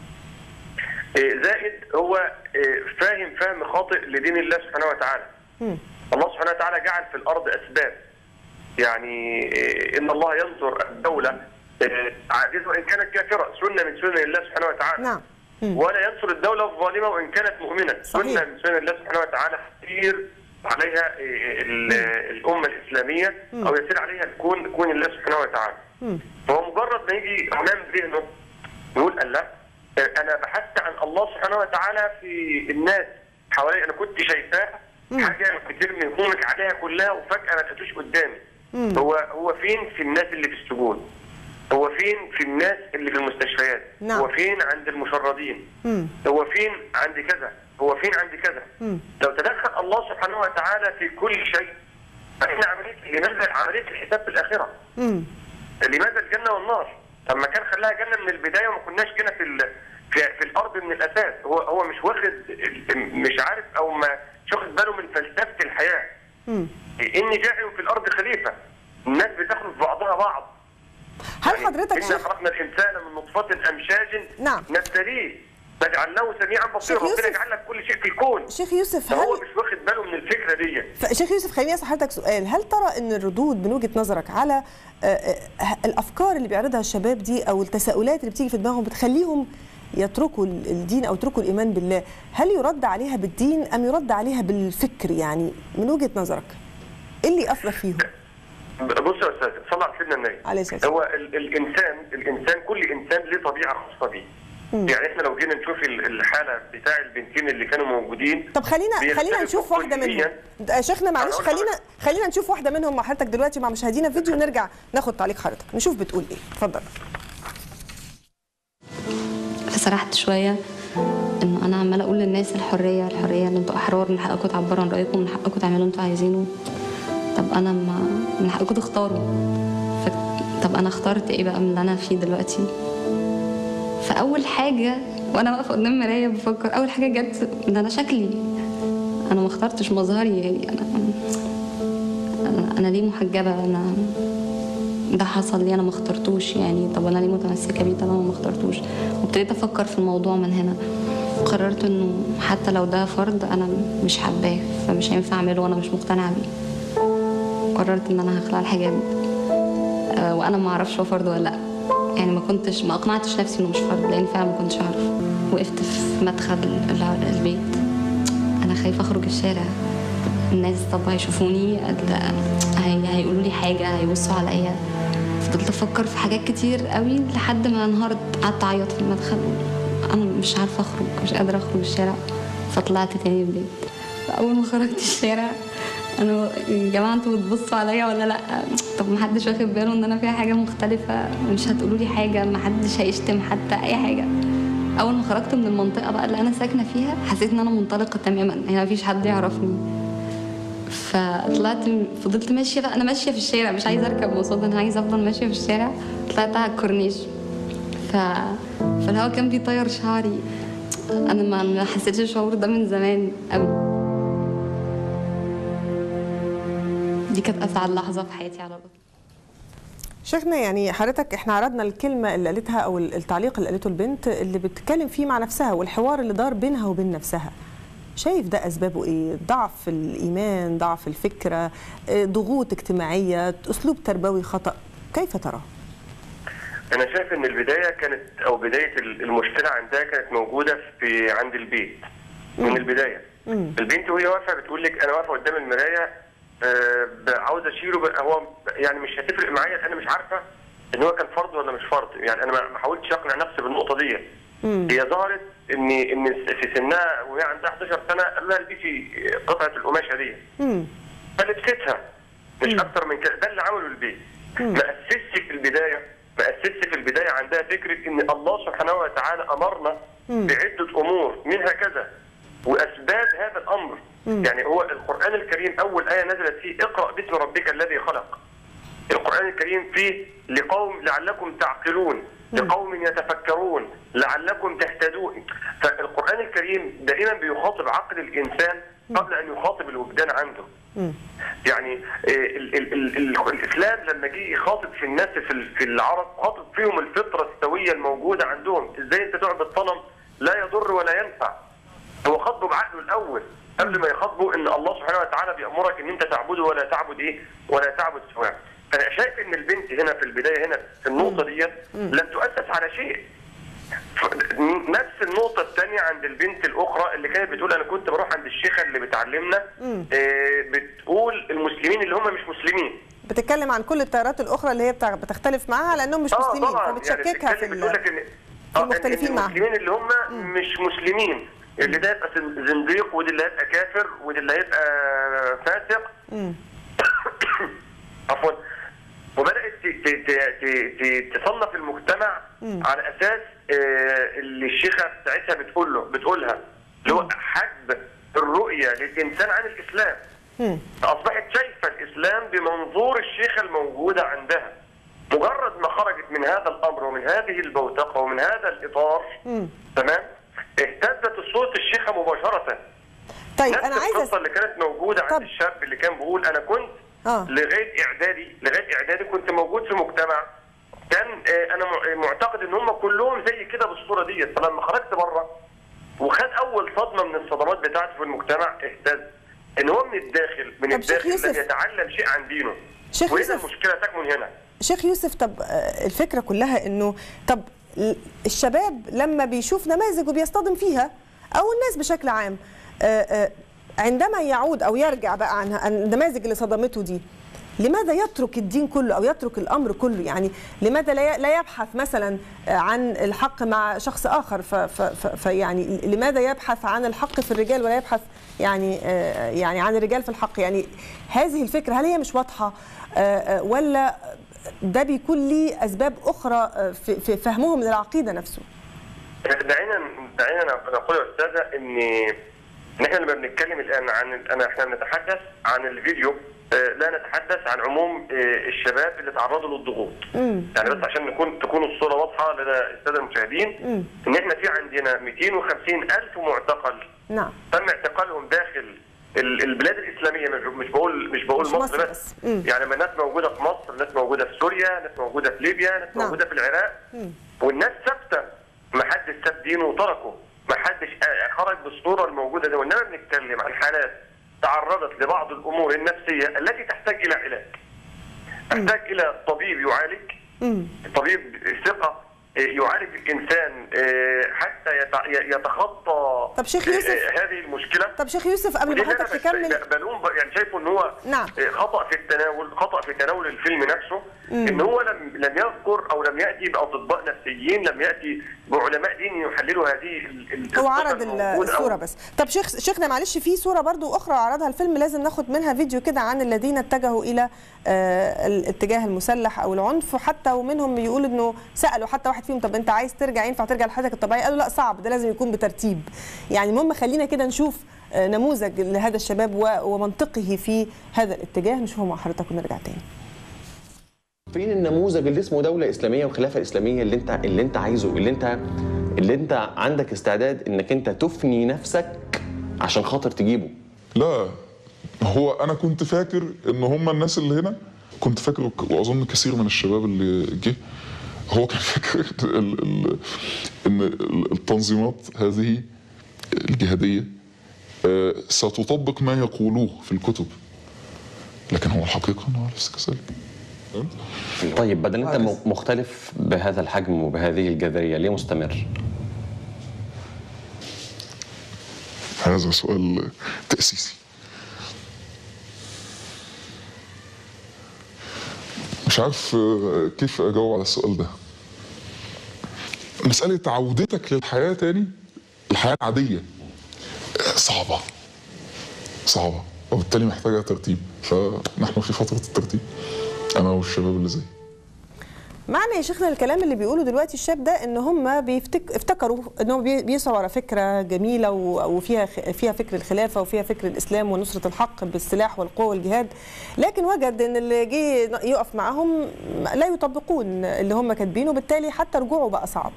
آه، زائد هو آه، فاهم فهم خاطئ لدين الله سبحانه وتعالى مم. الله سبحانه وتعالى جعل في الارض اسباب يعني آه، ان الله ينصر الدوله آه، عاجزه وان كانت كافره سنه من سنن الله سبحانه وتعالى نعم مم. ولا ينصر الدولة الظالمة وإن كانت مؤمنة صحيح. سنة من سنن الله سبحانه وتعالى يسير عليها إيه، ال- الأمة الإسلامية مم. أو يسير عليها الكون كون الله سبحانه وتعالى مم. فهو مجرد ما يجي أمام ذهنه يقول الله أنا بحثت عن الله سبحانه وتعالى في الناس حوالي أنا كنت شايفاها مم. حاجة بترمي همومك عليها كلها وفجأة ما لقيتوش قدامي مم. هو هو فين في الناس اللي في السجون هو فين في الناس اللي في المستشفيات نعم. هو فين عند المشردين مم. هو فين عند كذا هو فين عند كذا مم. لو تدخل الله سبحانه وتعالى في كل شيء فإن عملية لماذا عملية الحساب في الآخرة مم. لماذا الجنة والنار طب ما كان خلاها جنة من البداية وما كناش جنة في ال... في, في الأرض من الأساس هو هو مش واخد مش عارف أو ما مش واخد باله من فلسفة الحياة مم. إني جاعل في الأرض خليفة الناس بتخلف بعضها بعض هل يعني حضرتك إنا شيخ خلقنا الإنسان من نطفة أمشاج نعم. نبتليه فجعلناه سميعا بصيرا شيخ ربنا يوسف. جعل لك كل شيء في الكون شيخ يوسف فهو هل مش واخد باله من الفكرة دي ف- شيخ يوسف خليني اسال حضرتك سؤال هل ترى ان الردود من وجهه نظرك على آه، آه، الافكار اللي بيعرضها الشباب دي او التساؤلات اللي بتيجي في دماغهم بتخليهم يتركوا ال- الدين او يتركوا الايمان بالله هل يرد عليها بالدين ام يرد عليها بالفكر يعني من وجهه نظرك ايه اللي اثر فيهم بص يا استاذ صلى على سيدنا النبي عليه الصلاة والسلام. هو ال الانسان الانسان كل انسان له طبيعه خاصه بيه مم. يعني احنا لو جينا نشوف ال- الحاله بتاع البنتين اللي كانوا موجودين طب خلينا خلينا بيختلفوا نشوف واحده منهم كلياً. آه، شيخنا معلش أقول خلينا خلينا نشوف واحده منهم مع حضرتك دلوقتي مع مشاهدينا فيديو ونرجع ناخد تعليق حضرتك نشوف بتقول ايه اتفضل فسرحت شويه انه انا عماله اقول للناس الحريه الحريه ان انتوا احرار من حقكم تعبروا عن رايكم من حقكم تعملوا اللي انتوا عايزينه طب انا ما من حقكم تختاروا ف... طب انا اخترت ايه بقى من اللي انا فيه دلوقتي فاول حاجه وانا واقفه قدام المرايه بفكر اول حاجه جت ان انا شكلي انا ما اخترتش مظهري يعني انا انا, أنا ليه محجبه انا ده حصل لي انا ما اخترتوش يعني طب انا ليه متمسكه بيه طب انا ما اخترتوش وابتديت افكر في الموضوع من هنا قررت انه حتى لو ده فرض انا مش حباه فمش هينفع اعمله وانا مش مقتنعه بيه قررت ان انا هخلع الحجاب آه، وانا ما اعرفش هو فرض ولا لا يعني ما كنتش ما اقنعتش نفسي انه مش فرض لان فعلا ما كنتش اعرف وقفت في مدخل ال- البيت انا خايفه اخرج الشارع الناس طب هيشوفوني ال- هي هيقولوا لي حاجه هيبصوا عليا فضلت افكر في حاجات كتير قوي لحد ما انهارت قعدت اعيط في المدخل انا مش عارفه اخرج مش قادره اخرج الشارع فطلعت تاني البيت اول ما خرجت الشارع انا يا جماعه انتوا بتبصوا عليا ولا لا طب ما حدش واخد باله ان انا فيها حاجه مختلفه مش هتقولوا لي حاجه ما حدش هيشتم حتى اي حاجه اول ما خرجت من المنطقه بقى اللي انا ساكنه فيها حسيت ان انا منطلقه تماما هنا مفيش حد يعرفني فطلعت فضلت ماشيه بقى انا ماشيه في الشارع مش عايزه اركب مواصلات انا عايزه افضل ماشيه في الشارع طلعت على الكورنيش ف... فالهوا كان بيطير شعري انا ما ما حسيتش الشعور ده من زمان قوي دي كانت اسعد لحظه في حياتي على الأرض شيخنا يعني حضرتك احنا عرضنا الكلمه اللي قالتها او التعليق اللي قالته البنت اللي بتتكلم فيه مع نفسها والحوار اللي دار بينها وبين نفسها شايف ده اسبابه ايه ضعف الايمان ضعف الفكره آه، ضغوط اجتماعيه اسلوب تربوي خطا كيف تراه انا شايف ان البدايه كانت او بدايه المشكله عندها كانت موجوده في عند البيت من البدايه البنت وهي واقفه بتقول لك انا واقفه قدام المرايه آه، عاوز اشيله بقى هو يعني مش هتفرق معايا انا مش عارفه ان هو كان فرض ولا مش فرض يعني انا ما ما حاولتش اقنع نفسي بالنقطه دي هي ظهرت ان ان في سنها وهي عندها 11 سنه قالوا لها البسي قطعه القماشه دي فلبستها مش اكتر من كده ده اللي عمله البيت ما اسسش في البدايه ما اسسش في البدايه عندها فكره ان الله سبحانه وتعالى امرنا بعده امور منها كذا واسباب هذا الامر يعني هو القران الكريم اول ايه نزلت فيه اقرا باسم ربك الذي خلق القران الكريم فيه لقوم لعلكم تعقلون لقوم يتفكرون لعلكم تهتدون فالقران الكريم دائما بيخاطب عقل الانسان قبل ان يخاطب الوجدان عنده يعني آه، ال ال ال ال الاسلام لما جه يخاطب في الناس في ال- في العرب خاطب فيهم الفطره السويه الموجوده عندهم ازاي انت تعبد صنم لا يضر ولا ينفع هو خاطبه بعقله الاول قبل ما يخاطبه ان الله سبحانه وتعالى بيامرك ان انت تعبده ولا تعبد ايه ولا تعبد سواه فانا شايف ان البنت هنا في البدايه هنا في النقطه ديت لم تؤسس على شيء ف- نفس النقطة الثانية عند البنت الأخرى اللي كانت بتقول أنا كنت بروح عند الشيخة اللي بتعلمنا آه، بتقول المسلمين اللي هم مش مسلمين بتتكلم عن كل التيارات الاخرى اللي هي بتاع- بتختلف معاها لانهم مش اه مسلمين طبعا فبتشككها في بتتكلم ال- بتقول لك ان آه، إن- المختلفين إن معاهم. المسلمين اللي هم مش مسلمين اللي ده يبقى زن- زنديق وده اللي هيبقى كافر وده اللي هيبقى فاسق عفوا وبدات ت- ت- ت- ت- ت- تصنف المجتمع على اساس آه، اللي الشيخه بتاعتها بتقول له بتقولها اللي هو حجب الرؤيه للانسان عن الاسلام فاصبحت شايفه الاسلام بمنظور الشيخه الموجوده عندها مجرد ما خرجت من هذا الامر ومن هذه البوتقه ومن هذا الاطار تمام اهتزت صوت الشيخه مباشره طيب نفس انا عايزه القصه اللي كانت موجوده عند الشاب اللي كان بيقول انا كنت اه لغايه اعدادي لغايه اعدادي كنت موجود في مجتمع كان آه، انا م- معتقد ان هم كلهم زي كده بالصوره ديت فلما خرجت بره وخد اول صدمه من الصدمات بتاعته في المجتمع اهتز ان هو من الداخل من طب شيخ الداخل يوسف. لم يتعلم شيء عن دينه شيخ وهنا يوسف. المشكله تكمن هنا شيخ يوسف طب آه، الفكره كلها انه طب ال- الشباب لما بيشوف نماذج وبيصطدم فيها او الناس بشكل عام آه، آه، عندما يعود او يرجع بقى عن عن النماذج اللي صدمته دي لماذا يترك الدين كله او يترك الامر كله يعني لماذا لا ي- لا يبحث مثلا آه، عن الحق مع شخص اخر ف- ف- ف- فيعني لماذا يبحث عن الحق في الرجال ولا يبحث يعني آه، يعني عن الرجال في الحق يعني هذه الفكره هل هي مش واضحه آه، آه، ولا ده بيكون ليه اسباب اخرى آه، في في فهمهم للعقيده نفسه دعينا دعينا نقول يا استاذه ان ان احنا لما بنتكلم الان عن انا احنا بنتحدث عن الفيديو آه، لا نتحدث عن عموم آه، الشباب اللي تعرضوا للضغوط يعني بس عشان نكون تكون الصوره واضحه لدى الساده المشاهدين ان احنا في عندنا 250 الف معتقل نعم تم اعتقالهم داخل ال- البلاد الاسلاميه مش مش بقول مش بقول مش مصر, مصر بس, مم. يعني ما ناس موجوده في مصر ناس موجوده في سوريا ناس موجوده في ليبيا ناس نعم. موجوده في العراق والناس ثابته ما حدش ساب دينه وتركه ما حدش آه، خرج بالصوره الموجوده دي وانما بنتكلم عن حالات تعرضت لبعض الامور النفسيه التي تحتاج الى علاج تحتاج الى طبيب يعالج طبيب ثقه آه، يعالج الانسان آه، حتى يتع- يتخطى طب شيخ آه، يوسف. آه، هذه المشكله طب شيخ يوسف قبل ودي ما اللي حضرتك أنا بس- تكمل بلوم ب- يعني شايفه ان هو نعم. آه، خطا في التناول خطا في تناول الفيلم نفسه مم. ان هو لم لم يذكر او لم ياتي باطباء نفسيين لم ياتي بعلماء دين يحللوا هذه ال- ال- هو القصة عرض ال- الموجودة أو- الصوره بس طب شيخ شيخنا معلش في صوره برضو اخرى عرضها الفيلم لازم ناخد منها فيديو كده عن الذين اتجهوا الى آه، الاتجاه المسلح او العنف وحتى ومنهم بيقول انه سالوا حتى واحد فيهم طب انت عايز ترجع ينفع ترجع لحياتك الطبيعيه قالوا لا صعب ده لازم يكون بترتيب يعني المهم خلينا كده نشوف آه، نموذج لهذا الشباب و- ومنطقه في هذا الاتجاه نشوفه مع حضرتك ونرجع تاني فين النموذج اللي اسمه دولة إسلامية والخلافة الإسلامية اللي أنت اللي أنت عايزه اللي أنت اللي أنت عندك استعداد إنك أنت تفني نفسك عشان خاطر تجيبه لا هو انا كنت فاكر ان هم الناس اللي هنا كنت فاكر واظن كثير من الشباب اللي جه هو كان فاكر ال- ال- ان ال- التنظيمات هذه الجهاديه آه، ستطبق ما يقولوه في الكتب لكن هو الحقيقه انه ليس كذلك طيب بدل انت م- مختلف بهذا الحجم وبهذه الجذريه ليه مستمر؟ هذا سؤال تأسيسي مش عارف آه، كيف أجاوب على السؤال ده مسألة عودتك للحياة تاني الحياة العادية آه، صعبة صعبة وبالتالي محتاجة ترتيب فنحن في فترة الترتيب أنا والشباب اللي زي معنى يا شيخنا الكلام اللي بيقوله دلوقتي الشاب ده ان هم بيفتك افتكروا انهم بي- بيسعوا على فكره جميله و- وفيها خ- فيها فكر الخلافه وفيها فكر الاسلام ونصره الحق بالسلاح والقوه والجهاد لكن وجد ان اللي جه يقف معاهم لا يطبقون اللي هم كاتبينه وبالتالي حتى رجوعه بقى صعب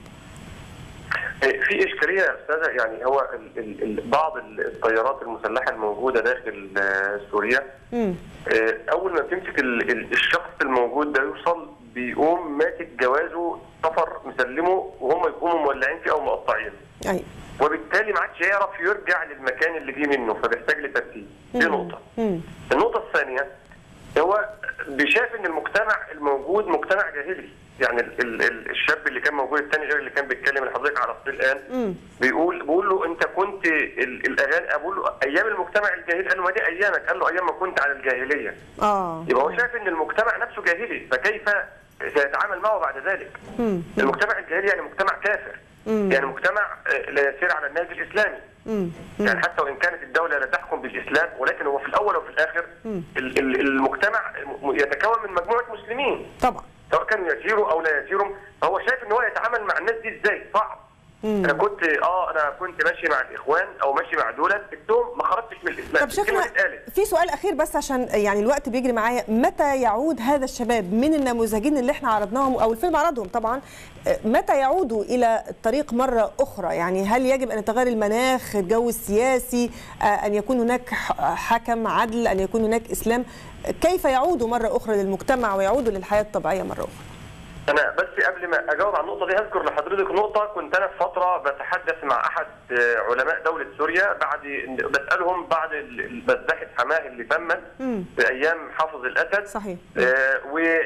في اشكاليه يا استاذه يعني هو ال ال ال بعض التيارات المسلحه الموجوده داخل آه، سوريا مم. آه، اول ما بتمسك ال- ال- الشخص الموجود ده يوصل بيقوم ماسك جوازه سفر مسلمه وهم يقوموا مولعين فيه او مقطعين ايوه وبالتالي ما عادش يعرف يرجع للمكان اللي جه منه فبيحتاج لترتيب دي نقطه مم. النقطة الثانية هو بيشاف ان المجتمع الموجود مجتمع جاهلي يعني ال ال ال الشاب اللي كان موجود الثاني غير اللي كان بيتكلم اللي حضرتك عرفته الان مم. بيقول بيقول له انت كنت ال- الاغاني بقول له ايام المجتمع الجاهلي قال له ما دي ايامك قال له ايام ما كنت على الجاهليه اه يبقى هو شايف ان المجتمع نفسه جاهلي فكيف سيتعامل معه بعد ذلك مم. المجتمع الجاهلي يعني مجتمع كافر مم. يعني مجتمع آه، لا يسير على النهج الاسلامي مم. يعني حتى وان كانت الدوله لا تحكم بالاسلام ولكن هو في الاول وفي الاخر مم. ال- ال- المجتمع م- يتكون من مجموعه مسلمين طبعا سواء كانوا يسيروا او لا يسيروا فهو شايف ان هو يتعامل مع الناس دي ازاي صعب مم. انا كنت اه انا كنت ماشي مع الاخوان او ماشي مع دولت التوم ما خرجتش من الاسلام طب شيخنا الكلمة دي اتقالت. في سؤال اخير بس عشان يعني الوقت بيجري معايا متى يعود هذا الشباب من النموذجين اللي احنا عرضناهم او الفيلم عرضهم طبعا آه، متى يعودوا الى الطريق مره اخرى يعني هل يجب ان يتغير المناخ الجو السياسي آه، ان يكون هناك ح- حكم عدل ان يكون هناك اسلام كيف يعودوا مره اخرى للمجتمع ويعودوا للحياه الطبيعيه مره اخرى انا بس قبل ما اجاوب على النقطه دي هذكر لحضرتك نقطه كنت انا في فتره بتحدث مع احد آه، علماء دوله سوريا بعد بسالهم بعد ال- ال- مذبحه حماه اللي تمت مم. في ايام حافظ الاسد صحيح آه،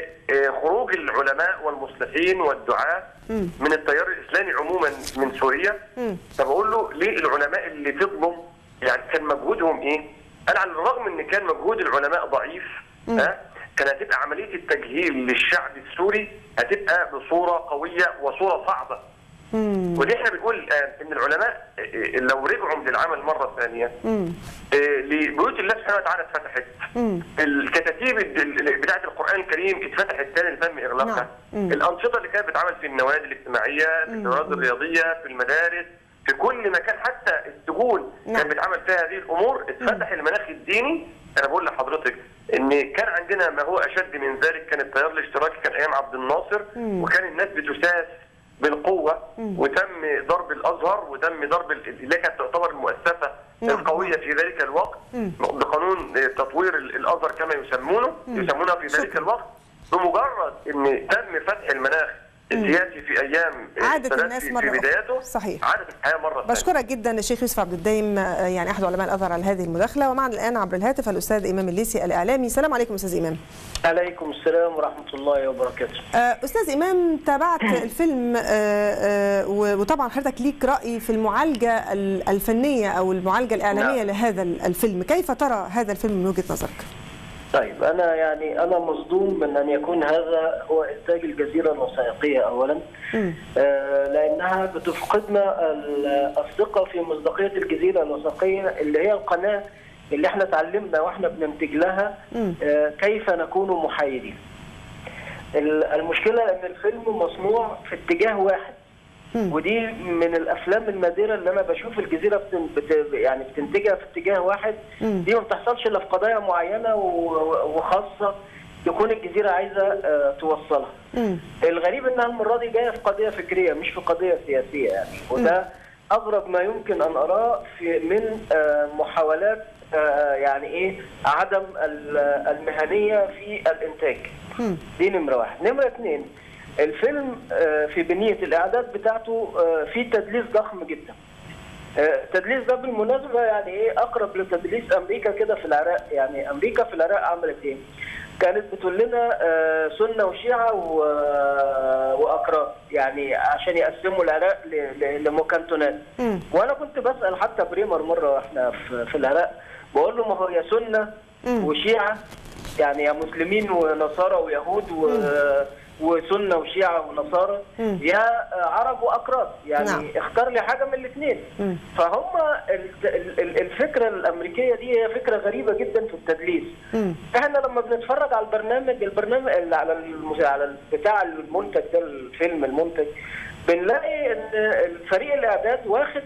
وخروج العلماء والمصلحين والدعاة مم. من التيار الاسلامي عموما من سوريا مم. فبقول له ليه العلماء اللي فضلوا يعني كان مجهودهم ايه؟ قال على الرغم ان كان مجهود العلماء ضعيف ها كان هتبقى عمليه التجهيل للشعب السوري هتبقى بصوره قويه وصوره صعبه مم. ودي احنا بنقول الان ان العلماء آه، لو رجعوا للعمل مره ثانيه مم. آه، لبيوت الله سبحانه وتعالى اتفتحت مم. الكتاتيب ال- ال- بتاعه القران الكريم اتفتحت تاني لتم اغلاقها نعم. مم. الانشطه اللي كانت بتتعمل في النوادي الاجتماعيه في النوادي الرياضيه في المدارس في كل مكان حتى السجون كان بيتعمل فيها هذه الامور اتفتح المناخ الديني انا بقول لحضرتك ان كان عندنا ما هو اشد من ذلك كان التيار الاشتراكي كان ايام عبد الناصر مم. وكان الناس بتساس بالقوه وتم ضرب الازهر وتم ضرب ال- اللي كانت تعتبر المؤسسه نعم. القويه في ذلك الوقت مم. بقانون تطوير ال- الازهر كما يسمونه مم. يسمونه في ذلك الوقت بمجرد ان تم فتح المناخ السياسي في ايام عادت السادات الناس في مرة في أخرى. بدايته صحيح. عادت الحياه مره ثانيه بشكرك جدا الشيخ يوسف عبد الدايم آه، يعني احد علماء الازهر على هذه المداخله ومعنا الان عبر الهاتف الاستاذ امام الليسي الاعلامي السلام عليكم استاذ امام عليكم السلام ورحمة الله وبركاته آه، استاذ امام تابعت الفيلم آه، آه، و- وطبعا حضرتك ليك راي في المعالجه ال- الفنيه او المعالجه الاعلاميه نعم. لهذا ال- الفيلم كيف ترى هذا الفيلم من وجهه نظرك طيب أنا يعني أنا مصدوم من أن يكون هذا هو إنتاج الجزيرة الوثائقية أولا آه، لأنها بتفقدنا ال- الثقة في مصداقية الجزيرة الوثائقية اللي هي القناة اللي احنا اتعلمنا واحنا بننتج لها آه، كيف نكون محايدين ال- المشكلة أن الفيلم مصنوع في اتجاه واحد ودي من الافلام النادره اللي انا بشوف الجزيره بتن... بت... يعني بتنتجها في اتجاه واحد دي ما بتحصلش الا في قضايا معينه و... وخاصه تكون الجزيره عايزه آه، توصلها. الغريب انها المره دي جايه في قضيه فكريه مش في قضيه سياسيه يعني وده اغرب ما يمكن ان اراه في من آه، محاولات آه، يعني ايه عدم ال- المهنيه في الانتاج دي نمره واحد نمره اثنين الفيلم آه، في بنيه الاعداد بتاعته آه، في تدليس ضخم جدا آه، التدليس ده بالمناسبه يعني ايه اقرب لتدليس امريكا كده في العراق يعني امريكا في العراق عملت ايه؟ كانت بتقول لنا آه، سنه وشيعه و- واكراد يعني عشان يقسموا العراق ل- ل- لمكانتونات وانا كنت بسال حتى بريمر مره واحنا في في العراق بقول له ما هو يا سنه وشيعه يعني يا مسلمين ونصارى ويهود و وسنه وشيعه ونصارى يا عرب واكراد يعني نعم. اختار لي حاجه من الاثنين فهم ال- ال- ال- الفكره الامريكيه دي هي فكره غريبه جدا في التدليس احنا لما بنتفرج على البرنامج البرنامج اللي على المس- على ال- بتاع المنتج ده الفيلم المنتج بنلاقي ان الفريق الاعداد واخد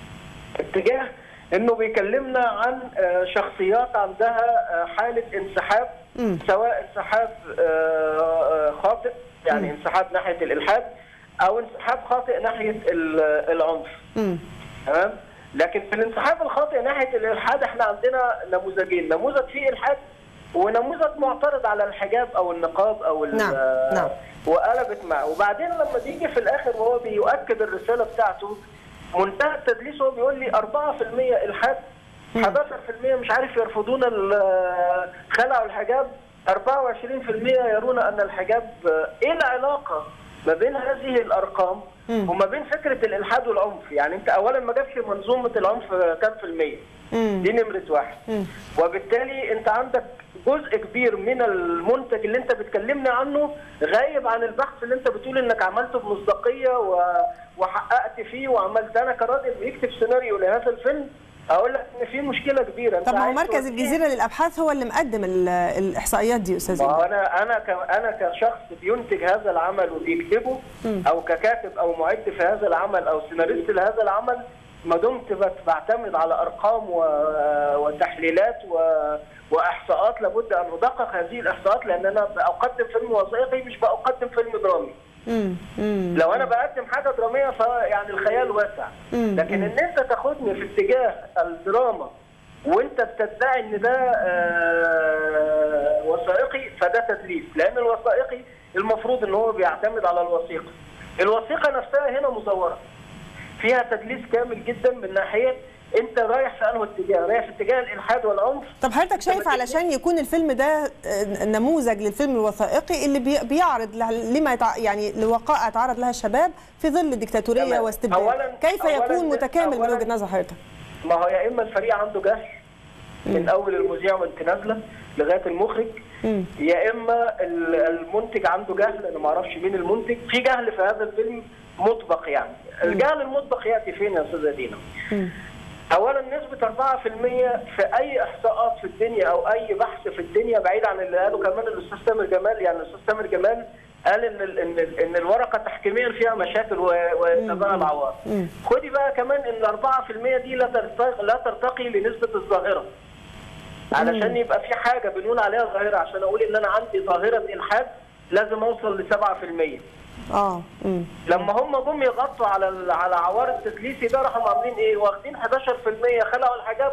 اتجاه انه بيكلمنا عن آه، شخصيات عندها آه، حاله انسحاب سواء انسحاب آه، آه، خاطئ يعني انسحاب ناحيه الالحاد او انسحاب خاطئ ناحيه ال- العنف تمام لكن في الانسحاب الخاطئ ناحيه الالحاد احنا عندنا نموذجين نموذج فيه الحاد ونموذج معترض على الحجاب او النقاب او ال- نعم، نعم. وقلبت معه وبعدين لما بيجي في الاخر وهو بيؤكد الرساله بتاعته منتهى التدليس هو بيقول لي 4% الحاد 11% مش عارف يرفضون ال- خلع الحجاب 24% يرون ان الحجاب ايه العلاقه ما بين هذه الارقام وما بين فكره الالحاد والعنف يعني انت اولا ما جابش منظومه العنف كام في الميه دي نمره واحد وبالتالي انت عندك جزء كبير من المنتج اللي انت بتكلمنا عنه غايب عن البحث اللي انت بتقول انك عملته بمصداقيه و... وحققت فيه وعملت انا كراجل بيكتب سيناريو لهذا الفيلم اقول لك ان في مشكله كبيره انت طب ما هو عايز مركز توديه- الجزيره للابحاث هو اللي مقدم ال- الاحصائيات دي يا استاذ ما هو إيمان. انا انا ك... انا كشخص بينتج هذا العمل وبيكتبه او ككاتب او معد في هذا العمل او سيناريست لهذا العمل ما دمت بت- بعتمد على ارقام و... وتحليلات و... واحصاءات لابد ان ادقق هذه الاحصاءات لان انا بقدم فيلم وثائقي مش بقدم فيلم درامي مم. مم. لو انا بقدم حاجه دراميه فيعني الخيال واسع مم. لكن ان انت تاخدني في اتجاه الدراما وانت بتدعي ان ده آه، وثائقي فده تدليس لان الوثائقي المفروض ان هو بيعتمد على الوثيقه الوثيقه نفسها هنا مزوره فيها تدليس كامل جدا من ناحيه انت رايح في انه اتجاه رايح في اتجاه الالحاد والعنف طب حضرتك شايف علشان يكون الفيلم ده آه، نموذج للفيلم الوثائقي اللي بي- بيعرض ل- لما يتع... يعني لوقائع تعرض لها الشباب في ظل الدكتاتوريه تمام. واستبداد أولاً- كيف أولاً يكون متكامل من أولاً- وجهه نظر حضرتك؟ ما هو يا اما الفريق عنده جهل من اول المذيع وانت نازله لغايه المخرج يا اما ال- المنتج عنده جهل انا ما اعرفش مين المنتج في جهل في هذا الفيلم مطبق يعني الجهل المطبق ياتي فين يا استاذه دينا اولا نسبه 4% في اي احصاءات في الدنيا او اي بحث في الدنيا بعيد عن اللي قاله كمان الاستاذ تامر جمال يعني الاستاذ تامر جمال قال ان ال- ان ال- ان الورقه تحكيميا فيها مشاكل و- وتبقى العوار خدي بقى كمان ان 4% دي لا ترتقي لا ترتقي لنسبه الظاهره علشان يبقى في حاجه بنقول عليها ظاهره عشان اقول ان انا عندي ظاهره الحاد لازم اوصل ل 7% اه مم. لما هم جم يغطوا على ال- على عوار التدليسي ده راحوا عاملين ايه؟ واخدين 11% خلعوا الحجاب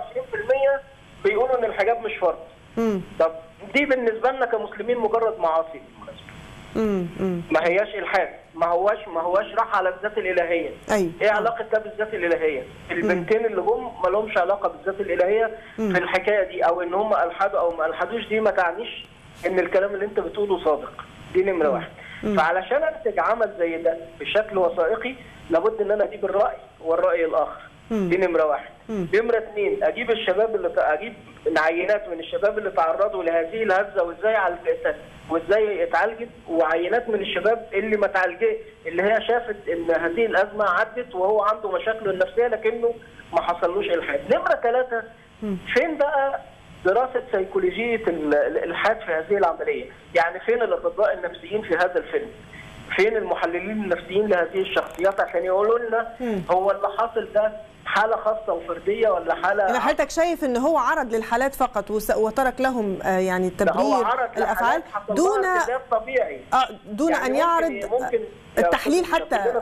24% بيقولوا ان الحجاب مش فرض. مم. طب دي بالنسبه لنا كمسلمين مجرد معاصي بالمناسبه. مم. مم. ما هياش الحاد، ما هواش ما هواش راح على الذات الالهيه. ايوه ايه علاقه ده بالذات الالهيه؟ البنتين اللي جم ما لهمش علاقه بالذات الالهيه في الحكايه دي او ان هم الحدوا او ما الحدوش دي ما تعنيش ان الكلام اللي انت بتقوله صادق. دي نمره واحد. فعلشان انتج عمل زي ده بشكل وثائقي لابد ان انا اجيب الراي والراي الاخر. دي نمره واحد. نمره اثنين اجيب الشباب اللي اجيب عينات من الشباب اللي تعرضوا لهذه الهزه وازاي عالجت وازاي اتعالجت وعينات من الشباب اللي ما اتعالجتش اللي هي شافت ان هذه الازمه عدت وهو عنده مشاكله النفسيه لكنه ما حصلوش الحاد. نمره ثلاثه فين بقى دراسه سيكولوجيه ال- الالحاد في هذه العمليه؟ يعني فين الاطباء النفسيين في هذا الفيلم؟ فين المحللين النفسيين لهذه الشخصيات عشان يقولوا لنا هو اللي حاصل ده حاله خاصه وفرديه ولا حاله إذا حضرتك شايف ان هو عرض للحالات فقط وس- وترك لهم آه، يعني ده هو تبرير عرض الافعال لحالات حصل دون لها ارتداد طبيعي اه دون يعني ان ممكن- يعرض ممكن التحليل حتى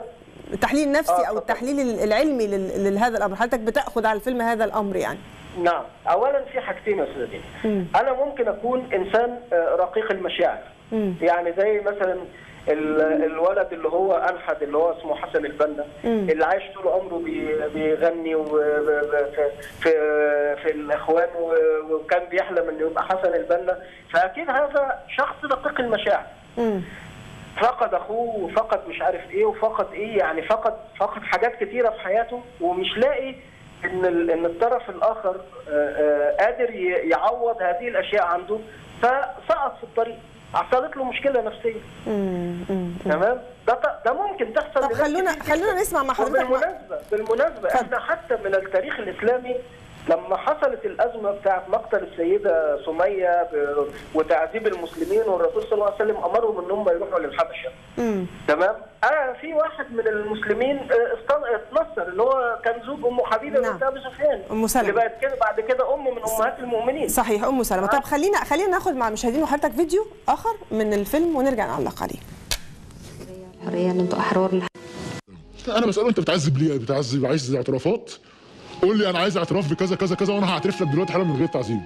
التحليل النفسي آه، او التحليل العلمي لل- لهذا الامر حضرتك بتاخذ على الفيلم هذا الامر يعني نعم اولا في حاجتين يا استاذه دينا انا ممكن اكون انسان آه، رقيق المشاعر مم. يعني زي مثلا ال- الولد اللي هو انحد اللي هو اسمه حسن البنا مم. اللي عايش طول عمره بي- بيغني و- ب- ب- في في في الاخوان و- وكان بيحلم انه يبقى حسن البنا فاكيد هذا شخص رقيق المشاعر مم. فقد اخوه وفقد مش عارف ايه وفقد ايه يعني فقد فقد حاجات كتيره في حياته ومش لاقي ان ال- ان الطرف الاخر آه، آه، قادر ي- يعوض هذه الاشياء عنده فسقط في الطريق حصلت له مشكله نفسيه مم. مم. تمام ده ط- ده ممكن تحصل طب لناس خلونا كتير خلونا جداً. نسمع مع حضرتك وبالمناسبه بالمناسبه احنا حتى من التاريخ الاسلامي لما حصلت الازمه بتاعت مقتل السيده سميه ب- وتعذيب المسلمين والرسول صلى الله عليه وسلم امرهم ان هم يروحوا للحبشه مم. تمام آه في واحد من المسلمين آه، است- اتنصر اللي هو كان زوج ام حبيبه نعم. بنت ابي سفيان أم سلمة. اللي بقت كده بعد كده ام من امهات المؤمنين صحيح ام سلمة طب خلينا خلينا ناخد مع المشاهدين وحضرتك فيديو اخر من الفيلم ونرجع نعلق عليه الحريه ان انتوا احرار من انا بساله انت بتعذب ليه بتعذب عايز اعترافات قول لي انا عايز اعتراف بكذا كذا كذا وانا هعترف لك دلوقتي حالا من غير تعذيب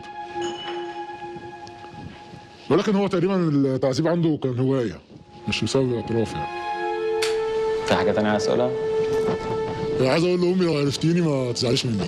ولكن هو تقريبا التعذيب عنده كان هوايه مش بسبب الاعتراف يعني في حاجه تانية عايز اسالها يعني عايز اقول لامي لو عرفتيني ما تزعليش مني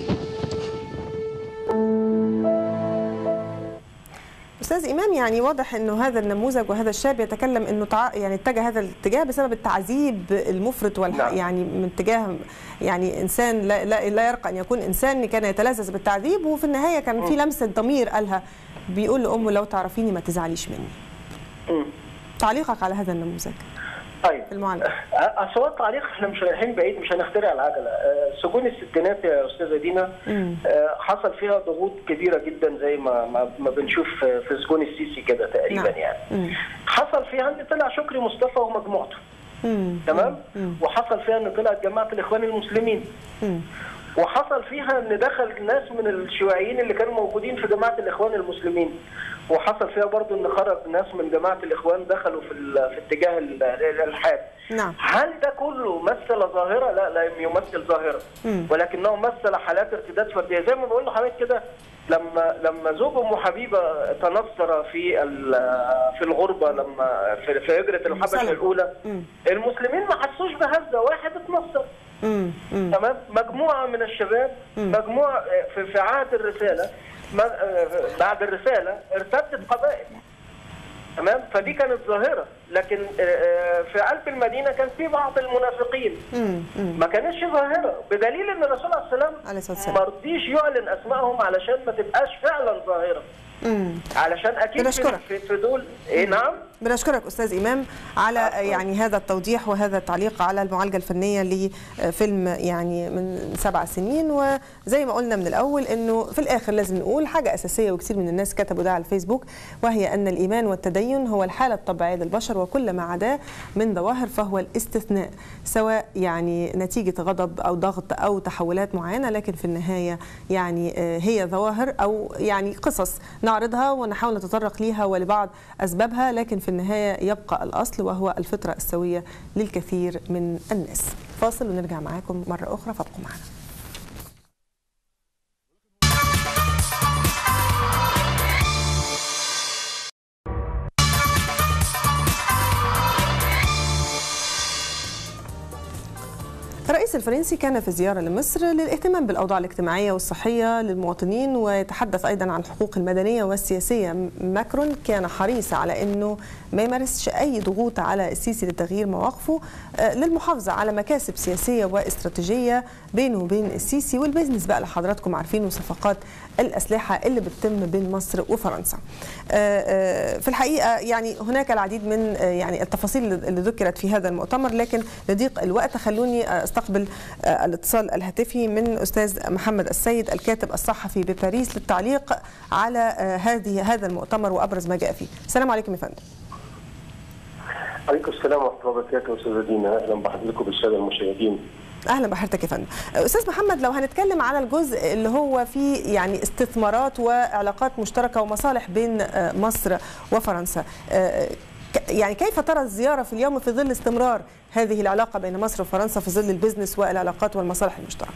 استاذ امام يعني واضح انه هذا النموذج وهذا الشاب يتكلم انه تع... يعني اتجه هذا الاتجاه بسبب التعذيب المفرط والح... نعم. يعني من اتجاه يعني انسان لا, لا, لا يرقى ان يكون انسان كان يتلذذ بالتعذيب وفي النهايه كان في لمسه ضمير قالها بيقول لامه لو تعرفيني ما تزعليش مني مم. تعليقك على هذا النموذج طيب المعالجه اصل هو التعليق احنا مش رايحين بعيد مش هنخترع العجله آه، سجون الستينات يا استاذه دينا مم. آه، حصل فيها ضغوط كبيره جدا زي ما ما, ما بنشوف في في سجون السيسي كده تقريبا نعم. يعني مم. حصل فيها ان طلع شكري مصطفى ومجموعته مم. تمام مم. وحصل فيها ان طلعت جماعه الاخوان المسلمين مم. وحصل فيها ان دخل ناس من الشيوعيين اللي كانوا موجودين في جماعه الاخوان المسلمين وحصل فيها برضو ان خرج ناس من جماعه الاخوان دخلوا في ال- في اتجاه ال- الالحاد نعم هل ده كله مثل ظاهره؟ لا لم يمثل ظاهره مم. ولكنه مثل حالات ارتداد فرديه زي ما بقول لحضرتك كده لما لما زوج ام حبيبه تنصر في ال- في الغربه لما في في هجره الحبشه سلم. الاولى مم. المسلمين ما حسوش بهزه واحد اتنصر مم. مم. تمام مجموعه من الشباب مجموعه في, في عهد الرساله ما- آه، بعد الرساله ارتدت قبائل تمام فدي كانت ظاهره لكن آه، آه، في قلب المدينه كان في بعض المنافقين مم. مم. ما كانتش ظاهره بدليل ان الرسول عليه السلام عليه الصلاه والسلام ما رضيش يعلن اسمائهم علشان ما تبقاش فعلا ظاهره مم. علشان اكيد بنشكرك. في, في, في دول ايه نعم بنشكرك استاذ امام على يعني هذا التوضيح وهذا التعليق على المعالجه الفنيه لفيلم يعني من سبع سنين وزي ما قلنا من الاول انه في الاخر لازم نقول حاجه اساسيه وكثير من الناس كتبوا ده على الفيسبوك وهي ان الايمان والتدين هو الحاله الطبيعيه للبشر وكل ما عداه من ظواهر فهو الاستثناء سواء يعني نتيجه غضب او ضغط او تحولات معينه لكن في النهايه يعني آه، هي ظواهر او يعني قصص نعرضها ونحاول نتطرق ليها ولبعض اسبابها لكن في النهايه يبقى الاصل وهو الفطره السويه للكثير من الناس. فاصل ونرجع معاكم مره اخرى فابقوا معنا. الرئيس الفرنسي كان في زيارة لمصر للاهتمام بالأوضاع الاجتماعية والصحية للمواطنين ويتحدث أيضا عن الحقوق المدنية والسياسية ماكرون كان حريص على أنه ما يمارسش أي ضغوط على السيسي لتغيير مواقفه آه، للمحافظة على مكاسب سياسية واستراتيجية بينه وبين السيسي والبيزنس بقى اللي حضراتكم عارفين وصفقات الأسلحة اللي بتتم بين مصر وفرنسا آه، آه، في الحقيقة يعني هناك العديد من آه، يعني التفاصيل اللي ذكرت في هذا المؤتمر لكن لضيق الوقت خلوني آه، استقبل آه، الاتصال الهاتفي من أستاذ محمد السيد الكاتب الصحفي بباريس للتعليق على آه، هذه هذا المؤتمر وأبرز ما جاء فيه السلام عليكم يا فندم عليكم السلام ورحمه الله وبركاته استاذه دينا اهلا بحضرتكم بالساده المشاهدين اهلا بحضرتك يا فندم استاذ محمد لو هنتكلم على الجزء اللي هو فيه يعني استثمارات وعلاقات مشتركه ومصالح بين آه، مصر وفرنسا آه، ك- يعني كيف ترى الزيارة في اليوم في ظل استمرار هذه العلاقة بين مصر وفرنسا في ظل البزنس والعلاقات والمصالح المشتركة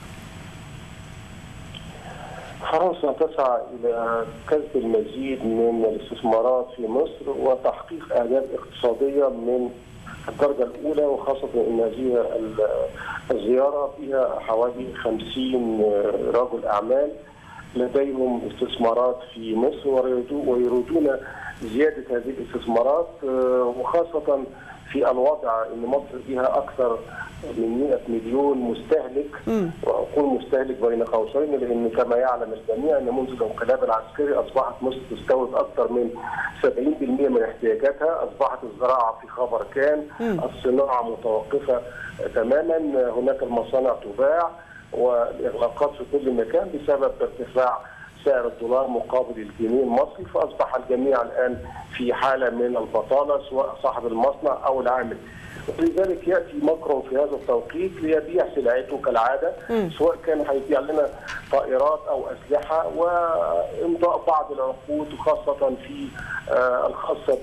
فرنسا تسعى إلى كسب المزيد من الاستثمارات في مصر وتحقيق أهداف اقتصادية من الدرجة الأولى وخاصة أن هذه ال- الزيارة فيها حوالي 50 رجل أعمال لديهم استثمارات في مصر ويريدو- ويريدون زيادة هذه الاستثمارات آه، وخاصة في الوضع أن مصر فيها أكثر من 100 مليون مستهلك واقول مستهلك بين قوسين لان كما يعلم الجميع ان منذ الانقلاب العسكري اصبحت مصر تستورد اكثر من 70% من احتياجاتها، اصبحت الزراعه في خبر كان، الصناعه متوقفه تماما، هناك المصانع تباع والاغلاقات في كل مكان بسبب ارتفاع سعر الدولار مقابل الجنيه المصري فاصبح الجميع الان في حاله من البطاله سواء صاحب المصنع او العامل. ولذلك ياتي ماكرون في هذا التوقيت ليبيع سلعته كالعاده سواء كان هيبيع لنا طائرات او اسلحه وامضاء بعض العقود خاصه في آه، الخاصه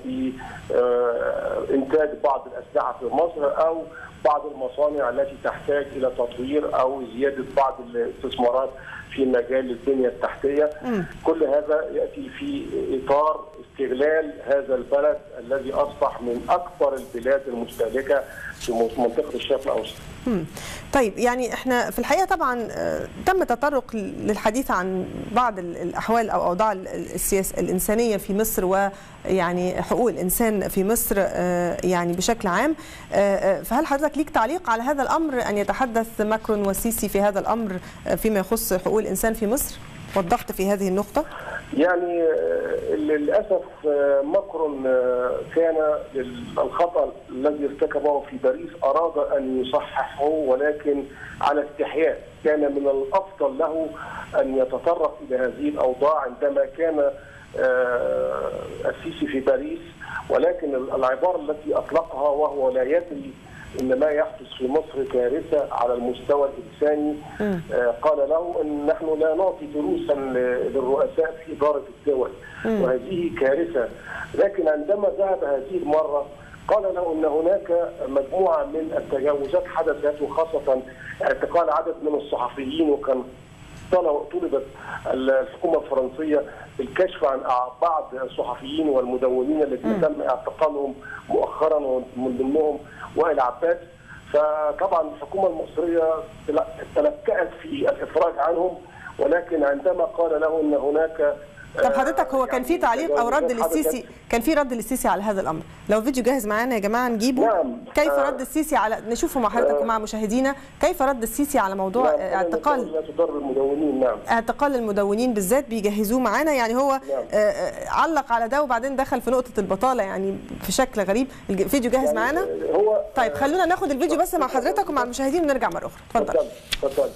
بانتاج بعض الاسلحه في مصر او بعض المصانع التي تحتاج الى تطوير او زياده بعض الاستثمارات في مجال البنيه التحتيه كل هذا ياتي في اطار استغلال هذا البلد الذي اصبح من اكبر البلاد المستهلكه في منطقه الشرق الاوسط. مم. طيب يعني احنا في الحقيقه طبعا آه، تم التطرق للحديث عن بعض ال- الاحوال او اوضاع ال- السياسه الانسانيه في مصر ويعني حقوق الانسان في مصر آه، يعني بشكل عام آه، آه، فهل حضرتك ليك تعليق على هذا الامر ان يتحدث ماكرون والسيسي في هذا الامر آه، فيما يخص حقوق الانسان في مصر والضغط في هذه النقطه؟ يعني آه، للاسف آه، ماكرون آه، كان الخطا الذي ارتكبه في باريس اراد ان يصححه ولكن على استحياء كان من الافضل له ان يتطرق الى هذه الاوضاع عندما كان آه، السيسي في باريس ولكن العباره التي اطلقها وهو لا يدري ان ما يحدث في مصر كارثه على المستوى الانساني آه، قال له ان نحن لا نعطي دروسا ل- للرؤساء في اداره الدول مم. وهذه كارثه لكن عندما ذهب هذه المره قال له ان هناك مجموعه من التجاوزات حدثت وخاصه اعتقال عدد من الصحفيين وكان طلب- طلبت الحكومه الفرنسيه بالكشف عن أع- بعض الصحفيين والمدونين الذين تم اعتقالهم مؤخرا ومن ضمنهم وائل عباس فطبعا الحكومه المصريه تل- تلكأت في الافراج عنهم ولكن عندما قال له ان هناك طب حضرتك هو كان في تعليق او رد تجاوزات للسيسي كان في رد للسيسي على هذا الامر لو فيديو جاهز معانا يا جماعه نجيبه نعم. كيف آه. رد السيسي على نشوفه مع حضرتك آه. ومع مشاهدينا كيف رد السيسي على موضوع نعم، آه، اعتقال لا تضر المدونين نعم اعتقال المدونين بالذات بيجهزوه معانا يعني هو آه، آه، علق على ده وبعدين دخل في نقطه البطاله يعني في شكل غريب الفيديو جاهز معانا هو طيب خلونا ناخد الفيديو بس مع حضرتك ومع المشاهدين ونرجع مره اخرى اتفضل اتفضل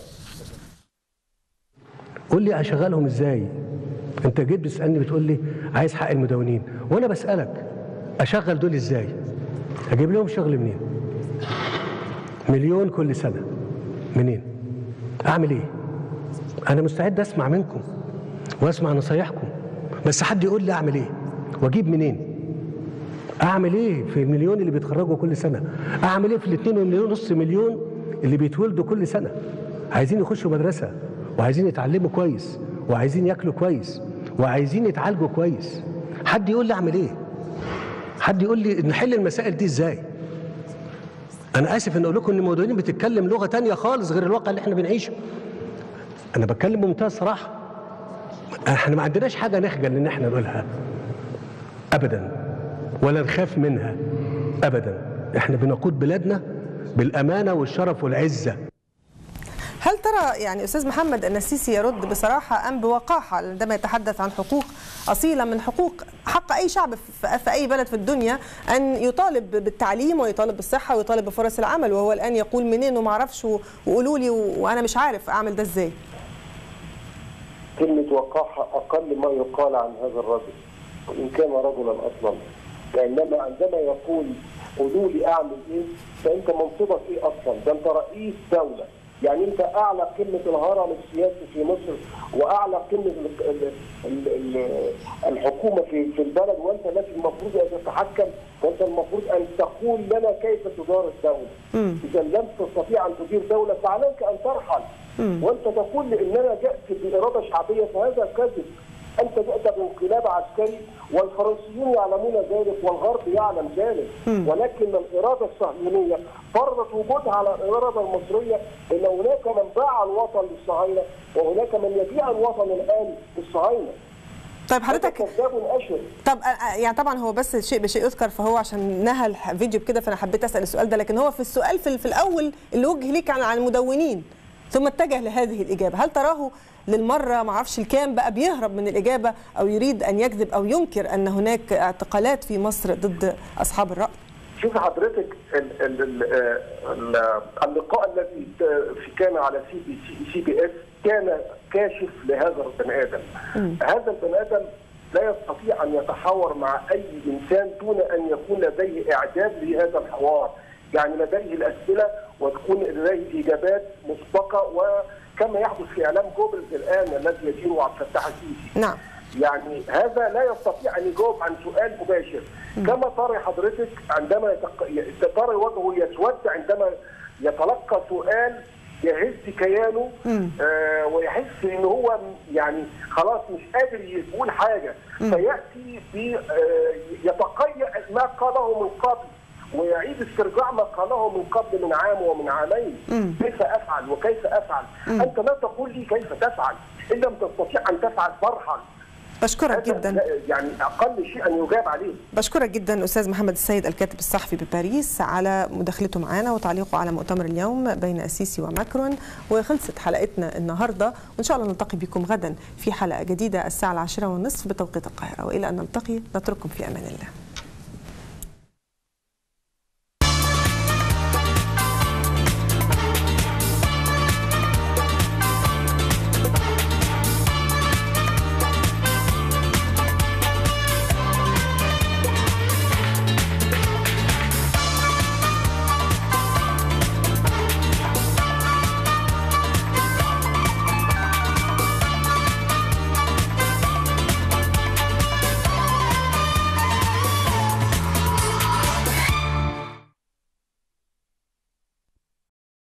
قول لي اشغلهم ازاي انت جيت بتسالني بتقول لي عايز حق المدونين وانا بسالك اشغل دول ازاي اجيب لهم شغل منين مليون كل سنه منين اعمل ايه انا مستعد اسمع منكم واسمع نصايحكم بس حد يقول لي اعمل ايه واجيب منين اعمل ايه في المليون اللي بيتخرجوا كل سنه اعمل ايه في الاثنين مليون نص مليون اللي بيتولدوا كل سنه عايزين يخشوا مدرسه وعايزين يتعلموا كويس وعايزين ياكلوا كويس وعايزين يتعالجوا كويس حد يقول لي اعمل ايه حد يقول لي نحل المسائل دي ازاي انا اسف ان اقول لكم ان المدونين بتتكلم لغه تانية خالص غير الواقع اللي احنا بنعيشه انا بتكلم بمنتهى الصراحه احنا ما عندناش حاجه نخجل ان احنا نقولها ابدا ولا نخاف منها ابدا احنا بنقود بلادنا بالامانه والشرف والعزه هل ترى يعني استاذ محمد ان السيسي يرد بصراحه ام بوقاحه عندما يتحدث عن حقوق اصيله من حقوق حق اي شعب في في اي بلد في الدنيا ان يطالب بالتعليم ويطالب بالصحه ويطالب بفرص العمل وهو الان يقول منين وما اعرفش وقولوا لي وانا مش عارف اعمل ده ازاي كلمة وقاحة أقل ما يقال عن هذا الرجل وإن كان رجلا أصلا وإنما عندما يقول قولوا لي أعمل إيه فأنت منصبك إيه أصلا ده أنت رئيس دولة يعني انت اعلى قمه الهرم السياسي في مصر واعلى قمه ال- ال- ال- ال- الحكومه في في البلد وانت الذي المفروض ان تتحكم وانت المفروض ان تقول لنا كيف تدار الدوله. اذا لم تستطيع ان تدير دوله فعليك ان ترحل وانت تقول اننا جئت باراده شعبيه فهذا كذب. انت جئت بانقلاب عسكري والفرنسيون يعلمون ذلك والغرب يعلم ذلك ولكن الاراده الصهيونيه فرضت وجودها على الاراده المصريه ان هناك من باع الوطن للصهاينه وهناك من يبيع الوطن الان للصهاينه طيب حضرتك كذاب اشهر طب آه، يعني طبعا هو بس شيء بشيء يذكر فهو عشان نهى الفيديو بكده فانا حبيت اسال السؤال ده لكن هو في السؤال في, في الاول اللي وجه ليك عن عن المدونين ثم اتجه لهذه الاجابه هل تراه للمره ما اعرفش الكام بقى بيهرب من الاجابه او يريد ان يكذب او ينكر ان هناك اعتقالات في مصر ضد اصحاب الراي شوف حضرتك ال- ال- ال- ال- اللقاء الذي ت- كان على سي بي سي سي بي اس كان كاشف لهذا البني ادم هذا البني ادم لا يستطيع ان يتحاور مع اي انسان دون ان يكون لديه اعداد لهذا الحوار يعني لديه الاسئله وتكون لديه اجابات مسبقه وكما يحدث في اعلام جوبلز الان الذي يديره عبد الفتاح السيسي نعم يعني هذا لا يستطيع ان يجاوب عن سؤال مباشر كما ترى حضرتك عندما يتق... ترى وجهه يسود عندما يتلقى سؤال يهز كيانه آه ويحس ان هو يعني خلاص مش قادر يقول حاجه فياتي ب آه يتقيأ ما قاله من قبل ويعيد استرجاع ما قاله من قبل من عام ومن عامين كيف افعل وكيف افعل انت لا تقول لي كيف تفعل ان لم تستطيع ان تفعل فرحا بشكرك جدا يعني اقل شيء ان يجاب عليه بشكرك جدا استاذ محمد السيد الكاتب الصحفي بباريس على مداخلته معنا وتعليقه على مؤتمر اليوم بين السيسي وماكرون وخلصت حلقتنا النهارده وان شاء الله نلتقي بكم غدا في حلقه جديده الساعه العاشره والنصف بتوقيت القاهره والى ان نلتقي نترككم في امان الله